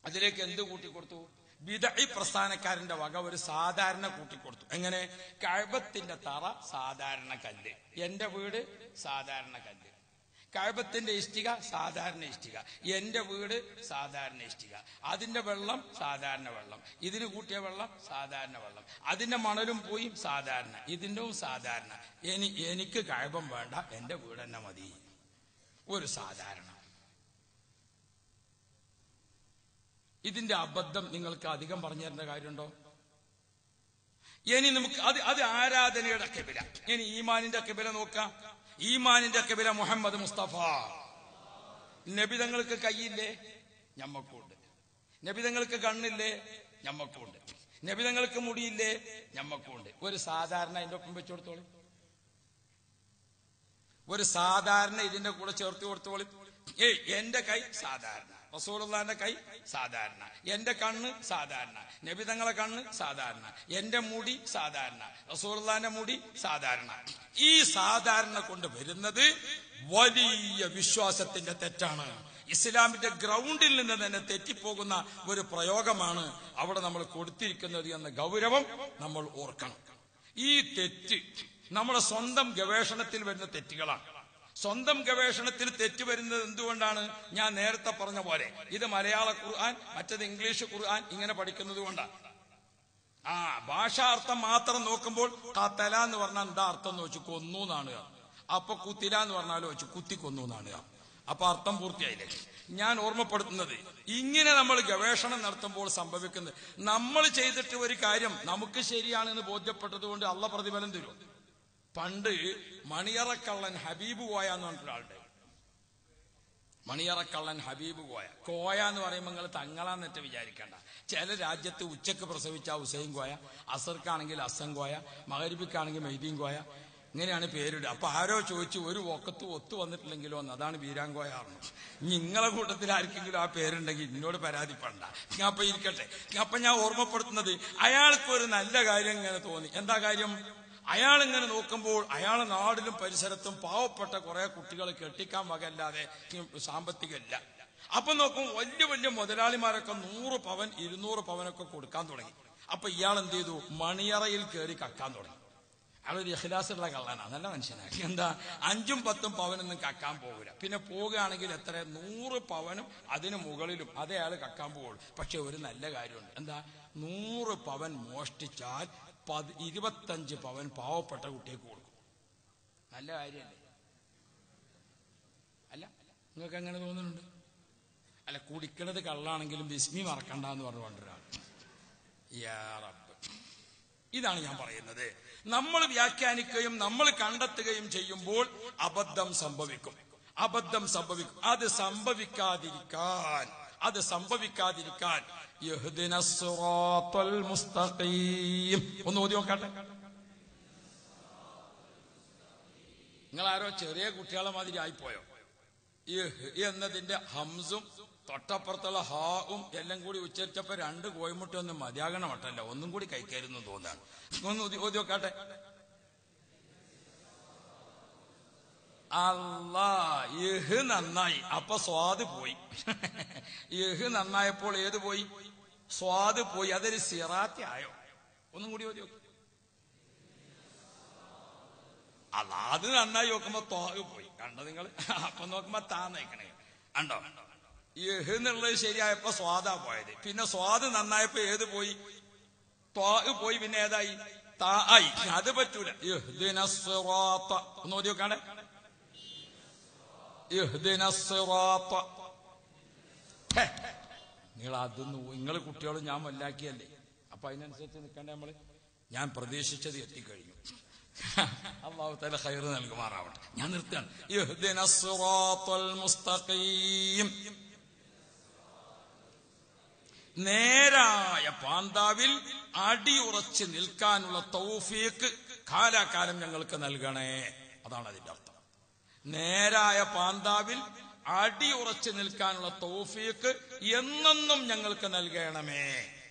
അതിലേക്ക് എന്ത് കൂട്ടിക്കൊടുത്തു വിദഈ പ്രസ്ഥാനക്കാരന്റെ വക ഒരു സാധാരണ കൂട്ടിക്കൊടുത്തു എങ്ങനെ കഴബത്തിന്റെ തറ സാധാരണ കല്ല് എന്റെ വീട് സാധാരണ കല്ല് കഴബത്തിന്റെ ഇഷ്ടിക സാധാരണ ഇഷ്ടിക എന്റെ വീട് സാധാരണ ഇഷ്ടിക അതിന്റെ വെള്ളം സാധാരണ വെള്ളം ഇതിന് കൂട്ടിയ വെള്ളം സാധാരണ വെള്ളം അതിന്റെ മണലും പോയി സാധാരണ ഇതിന്റെയും സാധാരണ എനി എനിക്ക് കഴബം വേണ്ട എന്റെ വീട് തന്നെ മതി ഒരു സാധാരണ ഇതിന്റെ അബദ്ധം നിങ്ങൾക്ക് അധികം പറഞ്ഞു തരേണ്ട കാര്യമുണ്ടോ ഇനി നമുക്ക് അത് അത് ആരാധനയുടെ കബില ഇനി ഈമാനിന്റെ കബില നോക്കാം ഈമാനിന്റെ കബില മുഹമ്മദ് മുസ്തഫ നബിതങ്ങൾക്ക് കൈയില്ലേ ഞമ്മക്കുണ്ട് നബിതങ്ങൾക്ക് കണ്ണില്ലേ ഞമ്മക്കുണ്ട് നബിതങ്ങൾക്ക് മുടിയില്ലേ ഞമ്മക്കുണ്ട് ഒരു സാധാരണ അതിന്റെ ഒപ്പം വെച്ചു കൊടുത്തോളൂ ഒരു സാധാരണ ഇതിന്റെ കൂടെ ചേർത്ത് കൊടുത്തോളൂ ഏയ് എന്റെ കൈ സാധാരണ റസൂലുള്ളാന്റെ കൈ സാധാരണ എന്റെ കണ്ണ് സാധാരണ നബിതങ്ങളെ കണ്ണ് സാധാരണ എന്റെ മുടി സാധാരണ റസൂലുള്ളാന്റെ മുടി സാധാരണ ഈ സാധാരണ കൊണ്ട് വരുന്നത് വലിയ വിശ്വാസത്തിന്റെ തെറ്റാണ് ഇസ്ലാമിന്റെ ഗ്രൗണ്ടിൽ നിന്ന് തന്നെ തെറ്റിപ്പോകുന്ന ഒരു പ്രയോഗമാണ് അവിടെ നമ്മൾ കൊടുത്തിരിക്കുന്നത് എന്ന ഗൗരവം നമ്മൾ ഓർക്കണം ഈ തെറ്റ് നമ്മുടെ സ്വന്തം ഗവേഷണത്തിൽ വരുന്ന തെറ്റുകളാണ് സ്വന്തം ഗവേഷണത്തിൽ തെറ്റ് വരുന്നത് എന്തുകൊണ്ടാണ് ഞാൻ നേരത്തെ പറഞ്ഞ പോലെ ഇത് മലയാള ഖുർആൻ മറ്റത് ഇംഗ്ലീഷ് ഖുർആൻ ഇങ്ങനെ പഠിക്കുന്നത് കൊണ്ടാണ് ആ ഭാഷാർത്ഥം മാത്രം നോക്കുമ്പോൾ കത്തല എന്ന് പറഞ്ഞാൽ എന്താ അർത്ഥം എന്ന് വെച്ച് കൊന്നു എന്നാണ് അപ്പൊ കുത്തില എന്ന് പറഞ്ഞാലോ വെച്ച് കുത്തി കൊന്നു എന്നാണ് അപ്പൊ അർത്ഥം പൂർത്തിയായില്ലേ ഞാൻ ഓർമ്മപ്പെടുത്തുന്നത് ഇങ്ങനെ നമ്മൾ ഗവേഷണം നടത്തുമ്പോൾ സംഭവിക്കുന്നത് നമ്മൾ ചെയ്തിട്ട് ഒരു കാര്യം നമുക്ക് ശരിയാണെന്ന് ബോധ്യപ്പെട്ടത് കൊണ്ട് അള്ള പ്രതിഫലം തരും പണ്ട് മണിയറക്കള്ളൻ ഹബീബ് കോയ എന്ന് പറഞ്ഞിട്ടൊരാളുണ്ട് മണിയറക്കള്ളൻ ഹബീബ് കോയ കോയ എന്ന് പറയുമ്പോൾ നിങ്ങൾ തങ്ങളാന്നിട്ട് വിചാരിക്കേണ്ട ചില രാജ്യത്ത് ഉച്ചക്ക് പ്രസവിച്ച ഹുസൈൻ കോയ അസർക്കാണെങ്കിൽ അസം കോയ മകരിബിക്കാണെങ്കിൽ മെയ്തീൻ കോയ ഇങ്ങനെയാണ് പേരിടുക അപ്പൊ ആരോ ചോദിച്ചു ഒരു ഒക്കത്ത് ഒത്തു വന്നിട്ടില്ലെങ്കിലോ എന്ന് അതാണ് വീരാങ്കോയ ആർന്നു നിങ്ങളെ കൂട്ടത്തിൽ ആർക്കെങ്കിലും ആ പേരുണ്ടെങ്കിൽ എന്നോട് പരാതിപ്പെടണ്ട ഞാൻ അപ്പൊ ഇരിക്കട്ടെ അപ്പൊ ഞാൻ ഓർമ്മപ്പെടുത്തുന്നത് അയാൾക്ക് ഒരു നല്ല കാര്യം ഇങ്ങനെ തോന്നി എന്താ കാര്യം അയാൾ ഇങ്ങനെ നോക്കുമ്പോൾ അയാളെ നാടിലും പരിസരത്തും പാവപ്പെട്ട കുറെ കുട്ടികൾ കെട്ടിക്കാൻ വകല്ലാതെ സാമ്പത്തികമില്ല അപ്പൊ നോക്കും വലിയ വലിയ മുതലാളിമാരൊക്കെ നൂറ് പവൻ ഇരുന്നൂറ് പവനൊക്കെ കൊടുക്കാൻ തുടങ്ങി അപ്പൊ ഇയാൾ എന്ത് ചെയ്തു മണിയറയിൽ കയറി കക്കാൻ തുടങ്ങി അയാളൊരു ഇഖ്ലാസുള്ള കള്ളനാണ് നല്ല മനുഷ്യനാണ് എന്താ അഞ്ചും പത്തും പവനൊന്നും കക്കാൻ പോകില്ല പിന്നെ പോവുകയാണെങ്കിൽ എത്ര നൂറ് പവനും അതിന് മുകളിലും അതേ അയാൾ കക്കാൻ പോകുള്ളൂ പക്ഷെ ഒരു നല്ല കാര്യമുണ്ട് എന്താ നൂറ് പവൻ മോഷ്ടിച്ചാൽ പത് ഇരുപത്തഞ്ച് പവൻ പാവപ്പെട്ട കുട്ടിക്ക് കൊടുക്കും നല്ല കാര്യമല്ലേ അല്ല നിങ്ങൾക്ക് എങ്ങനെ തോന്നുന്നുണ്ട് അല്ല കുടിക്കണത് കള്ളാണെങ്കിലും ബിസ്മി മറക്കണ്ട എന്ന് പറഞ്ഞു കൊണ്ടൊരാൾ യാ റബ്ബ് ഇതാണ് ഞാൻ പറയുന്നത് നമ്മൾ വ്യാഖ്യാനിക്കുകയും നമ്മൾ കണ്ടെത്തുകയും ചെയ്യുമ്പോൾ അബദ്ധം സംഭവിക്കും അബദ്ധം സംഭവിക്കും അത് സംഭവിക്കാതിരിക്കാൻ അത് സംഭവിക്കാതിരിക്കാൻ യഹ്ദിന സിറാത്തൽ മുസ്തഖീം ഒന്ന് ഓതി നോക്കട്ടെ നിങ്ങൾ ആരോ ചെറിയ കുട്ടികളെ മാതിരി ആയിപ്പോയോ ഇഹ് എന്നതിന്റെ ഹംസും തൊട്ടപ്പുറത്തുള്ള ഹാവും എല്ലാം കൂടി ഉച്ചരിച്ചപ്പോ രണ്ട് കോയിമുട്ട ഒന്നും മതിയാകണ മട്ടല്ല ഒന്നും കൂടി കഴിക്കായിരുന്നു തോന്നാണ് ഒന്ന് ഓതി ഓതി നോക്കാട്ടെ അല്ലാ ഇഹ് നന്നായി അപ്പൊ സ്വാദ് പോയി ഇഹ് നന്നായപ്പോൾ ഏത് പോയി സ്വാദ് പോയി അതൊരു സിറാത്തി ആയോ ഒന്നും കൂടി ഓതി നോക്ക് അല്ല അത് നന്നായി നോക്കുമ്പോ തോഹ് പോയി കണ്ടോ നിങ്ങൾ അപ്പൊ നോക്കുമ്പോ താ നയിക്കണേ കണ്ടോ യഹ് എന്നുള്ളത് ശരിയായപ്പോ സ്വാദാ പോയത് പിന്നെ സ്വാദ് നന്നായപ്പോ ഏത് പോയി ത്വാഹ് പോയി പിന്നെ ഏതായി താ ആയി അത് പറ്റൂല ഇഹ്ദിന സിറാത്ത ഒന്ന് ഓതി നോക്കാണേ ഇഹ്ദിന സിറാത്ത ഹേ, നിങ്ങൾ അതൊന്ന് നിങ്ങൾ കുട്ടികളും ഞാൻ വല്ലാക്കിയല്ലേ അപ്പൊ അതിനനുസരിച്ച് നിൽക്കണ്ടേ നമ്മള് ഞാൻ പ്രതീക്ഷിച്ചത് എത്തിക്കഴിഞ്ഞു അള്ളാഹു തല ഹൈർ നൽകുമാറാവട്ടെ ഞാൻ നിർത്തുകയാണ് ഇഹ്ദിന സിറാത്തൽ മുസ്തഖീം നേരായ പാന്താവിൽ അടിയുറച്ച് നിൽക്കാനുള്ള തൗഫീക്ക് കാലാകാലം ഞങ്ങൾക്ക് നൽകണേ അതാണ് അതിന്റെ അർത്ഥം നേരായ പാന്താവിൽ അടിയുറച്ച് നിൽക്കാനുള്ള തൗഫീക്ക് എന്നെന്നും ഞങ്ങൾക്ക് നൽകണമേ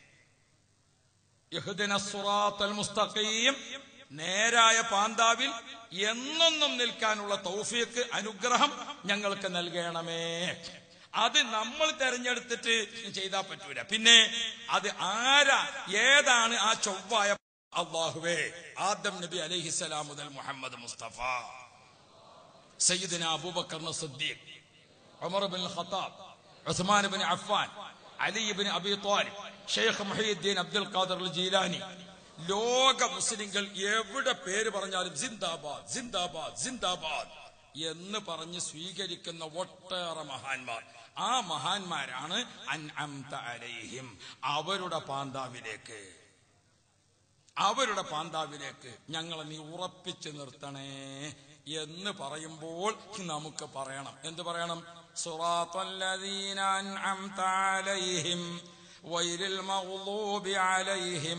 യഹ്ദിന സിറാത്തൽ മുസ്തഖീം നേരായ പാന്താവിൽ എന്നെന്നും നിൽക്കാനുള്ള തൗഫീക്ക് അനുഗ്രഹം ഞങ്ങൾക്ക് നൽകണമേ അത് നമ്മൾ തെരഞ്ഞെടുത്തിട്ട് ചെയ്താൽ പറ്റൂല പിന്നെ അത് ആരാ ഏതാണ് ആ ചൊവ്വായ അള്ളാഹുവേ ആദം നബി അലൈഹിസ്സലാം മുതൽ Muhammad Mustafa Sayyidina Abu Bakr Siddique Umar bin Khattab Usman bin Affan Ali bin Abi Talib Sheikh Muhyiddin Abdul Qadir al Jilani ലോക മുസ്ലിങ്ങൾ എവിടെ പേര് പറഞ്ഞാലും സിന്ദാബാദ് സിന്ദാബാദ് സിന്ദാബാദ് എന്ന് പറഞ്ഞ് സ്വീകരിക്കുന്ന ഒട്ടേറെ മഹാന്മാർ ആ മഹാന്മാരാണ് അൻഅംത അലൈഹിം അവരുടെ പാന്താവിലേക്ക് അവരുടെ പാന്താവിലേക്ക് ഞങ്ങളെ നീ ഉറപ്പിച്ചു നിർത്തണേ എന്ന് പറയുമ്പോൾ നമുക്ക് പറയണം എന്ത് പറയണം സുറാത്തല്ലദീന അൻഅംത അലൈഹിം വൈരിൽ മഗ്ളൂബി അലൈഹിം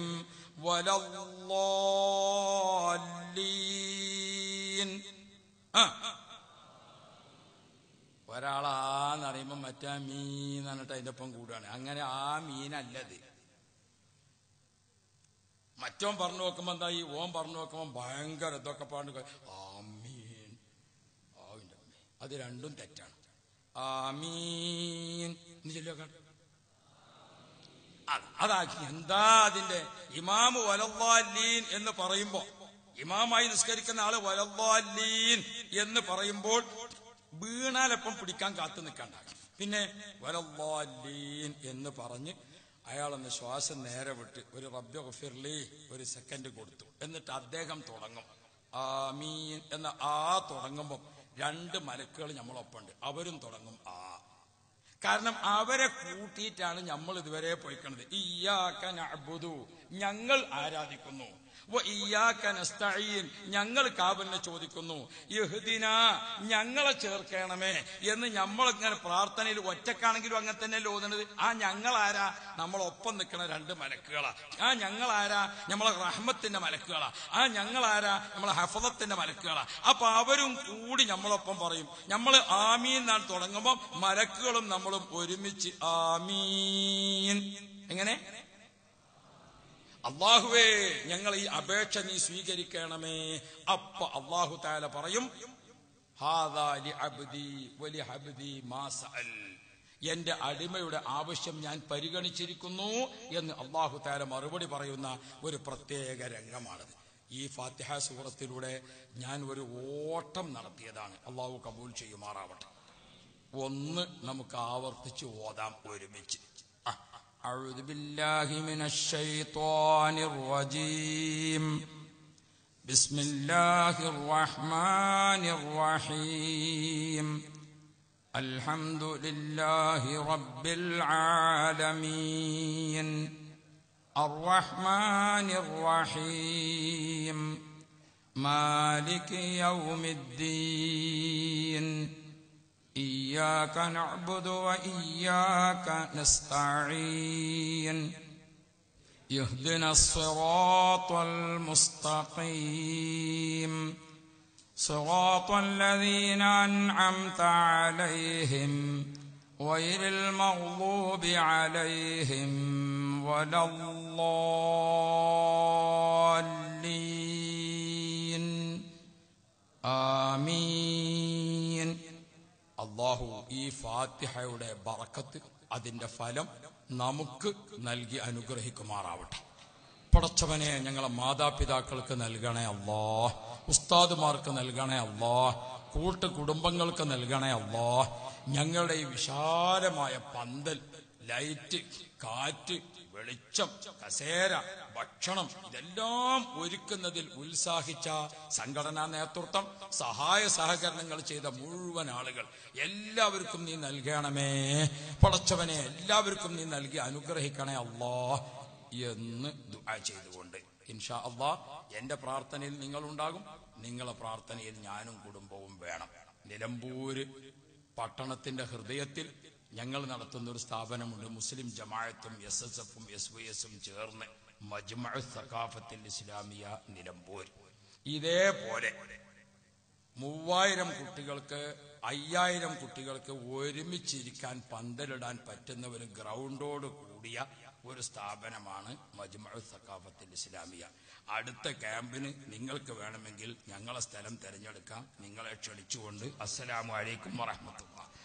വലല്ലാലീൻ ആ ഒരാളാന്നറിയുമ്പോ മറ്റാ മീൻ എന്നിട്ട് അതിന്റെ ഒപ്പം കൂടുകയാണ് അങ്ങനെ ആ മീനല്ലത് മറ്റോൻ പറഞ്ഞു നോക്കുമ്പോ എന്താ ഈ ഓൻ പറഞ്ഞു നോക്കുമ്പോ ഭയങ്കര ഇതൊക്കെ പാണ്ട് ആമീൻ ആവിന്റെ അമ്മേ. അത് രണ്ടും തെറ്റാണ് ആമീൻ എന്ന് ചൊല്ലിയോ കേട്ടോ അത് അതാക്കി എന്താ അതിന്റെ ഇമാമ് വലല്ലാലീൻ എന്ന് പറയുമ്പോ ഇമാമായി നിസ്കരിക്കുന്ന ആള് വലല്ലാലീൻ എന്ന് പറയുമ്പോൾ വീണാലപ്പം പിടിക്കാൻ കാത്തു നിൽക്കണ്ട പിന്നെ വലല്ലാലീൻ എന്ന് പറഞ്ഞ് അയാളൊന്ന് ശ്വാസം നേരെ വിട്ട് ഒരു റബ്ബ് ഗഫിർലി ഒരു സെക്കൻഡ് കൊടുത്തു എന്നിട്ട് അദ്ദേഹം തുടങ്ങും ആമീൻ എന്ന ആ തുടങ്ങുമ്പോൾ രണ്ട് മലക്കുകൾ നമ്മളൊപ്പമുണ്ട് അവരും തുടങ്ങും ആ കാരണം അവരെ കൂട്ടിയിട്ടാണ് നമ്മൾ ഇതുവരെ പോയിക്കണത് ഇയ്യാക്ക നഅ്ബുദു ഞങ്ങൾ ആരാധിക്കുന്നു വ ഇയ്യാക്ക നസ്തഈൻ ഞങ്ങൾ കാബലിനെ ചോദിക്കുന്നു ഇഹ്ദിന ഞങ്ങളെ ചേർക്കണമേ എന്ന് നമ്മൾ ഇങ്ങനെ പ്രാർത്ഥനയിൽ ഒറ്റക്കാണെങ്കിലും അങ്ങനെ തന്നെ ഓതുന്നത് ആ ഞങ്ങൾ ആരാ നമ്മളൊപ്പം നിൽക്കുന്ന രണ്ട് മലക്കുകളാ ആ ഞങ്ങൾ ആരാ നമ്മളെ റഹ്മത്തിന്റെ മലക്കുകളാ ആ ഞങ്ങൾ ആരാ നമ്മളെ ഹഫദത്തിന്റെ മലക്കുകളാ അപ്പൊ അവരും കൂടി നമ്മളൊപ്പം പറയും നമ്മൾ ആമീൻ എന്നാണ് തുടങ്ങുമ്പോൾ മലക്കുകളും നമ്മളും ഒരുമിച്ച് ആമീൻ എങ്ങനെ അള്ളാഹുവേ ഞങ്ങൾ ഈ അപേക്ഷ നീ സ്വീകരിക്കണമേ അപ്പ അള്ളാഹു താല പറയും "ഹാദാ ലി അബ്ദി വലി ഹബ്ദി മാ സഅൽ." എന്റെ അടിമയുടെ ആവശ്യം ഞാൻ പരിഗണിച്ചിരിക്കുന്നു എന്ന് അള്ളാഹു താല മറുപടി പറയുന്ന ഒരു പ്രത്യേക രംഗമാണത് ഈ ഫാത്തിഹ സൂറത്തിലൂടെ ഞാൻ ഒരു ഓട്ടം നടത്തിയതാണ് അള്ളാഹു കബൂൽ ചെയ്യുമാറാവട്ടെ ഒന്ന് നമുക്ക് ആവർത്തിച്ച് ഓതാം ഒരുമിച്ച് ആ. أعوذ بالله من الشيطان الرجيم بسم الله الرحمن الرحيم الحمد لله رب العالمين الرحمن الرحيم مالك يوم الدين إياك نعبد وإياك نستعين يهدنا الصراط المستقيم صراط الذين أنعمت عليهم غير المغضوب عليهم ولا الضالين ആമീൻ അള്ളാഹു ഈ ഫാത്തിഹയുടെ ബറക്കത്ത് അതിന്റെ ഫലം നമുക്ക് നൽകി അനുഗ്രഹിക്കുമാറാവട്ടെ പടച്ചവനെ ഞങ്ങളെ മാതാപിതാക്കൾക്ക് നൽകണേ അല്ലാ ഉസ്താദുമാർക്ക് നൽകണേ അല്ലാ കൂട്ട് കുടുംബങ്ങൾക്ക് നൽകണേ അല്ലാ ഞങ്ങളുടെ ഈ വിശാലമായ പന്തൽ ലൈറ്റ് കാറ്റ് വെളിച്ചം കസേര ഭക്ഷണം ഇതെല്ലാം ഒരുക്കുന്നതിൽ ഉത്സാഹിച്ച സംഘടനാ നേതൃത്വം സഹായ സഹകരണങ്ങൾ ചെയ്ത മുഴുവൻ ആളുകൾ എല്ലാവർക്കും നീ നൽകണമേ പടച്ചവനെ എല്ലാവർക്കും നീ നൽകി അനുഗ്രഹിക്കണേ അല്ലാ എന്ന് ദുആ ചെയ്തുകൊണ്ട് ഇൻഷാ അള്ളാ എന്റെ പ്രാർത്ഥനയിൽ നിങ്ങളുണ്ടാകും നിങ്ങളെ പ്രാർത്ഥനയിൽ ഞാനും കുടുംബവും വേണം നിലമ്പൂര് പട്ടണത്തിന്റെ ഹൃദയത്തിൽ ഞങ്ങൾ നടത്തുന്ന ഒരു സ്ഥാപനമുണ്ട് മുസ്ലിം ജമാഅത്തും എസ് എസ് എഫും എസ് വൈ എസും ചേർന്ന് മജ്മഅ സഖാഫത്തിൽ ഇസ്ലാമിയ നിലമ്പൂർ ഇതേപോലെ മൂവായിരം കുട്ടികൾക്ക് അയ്യായിരം കുട്ടികൾക്ക് ഒരുമിച്ചിരിക്കാൻ പന്തലിടാൻ പറ്റുന്ന ഒരു ഗ്രൗണ്ടോട് കൂടിയ ഒരു സ്ഥാപനമാണ് മജ്മഅ സഖാഫത്തിൽ ഇസ്ലാമിയ അടുത്ത ക്യാമ്പിന് നിങ്ങൾക്ക് വേണമെങ്കിൽ ഞങ്ങളെ സ്ഥലം തിരഞ്ഞെടുക്കാം നിങ്ങളെ ക്ഷണിച്ചുകൊണ്ട് അസ്സലാമു അലൈക്കും വറഹ്മത്തുള്ളാഹി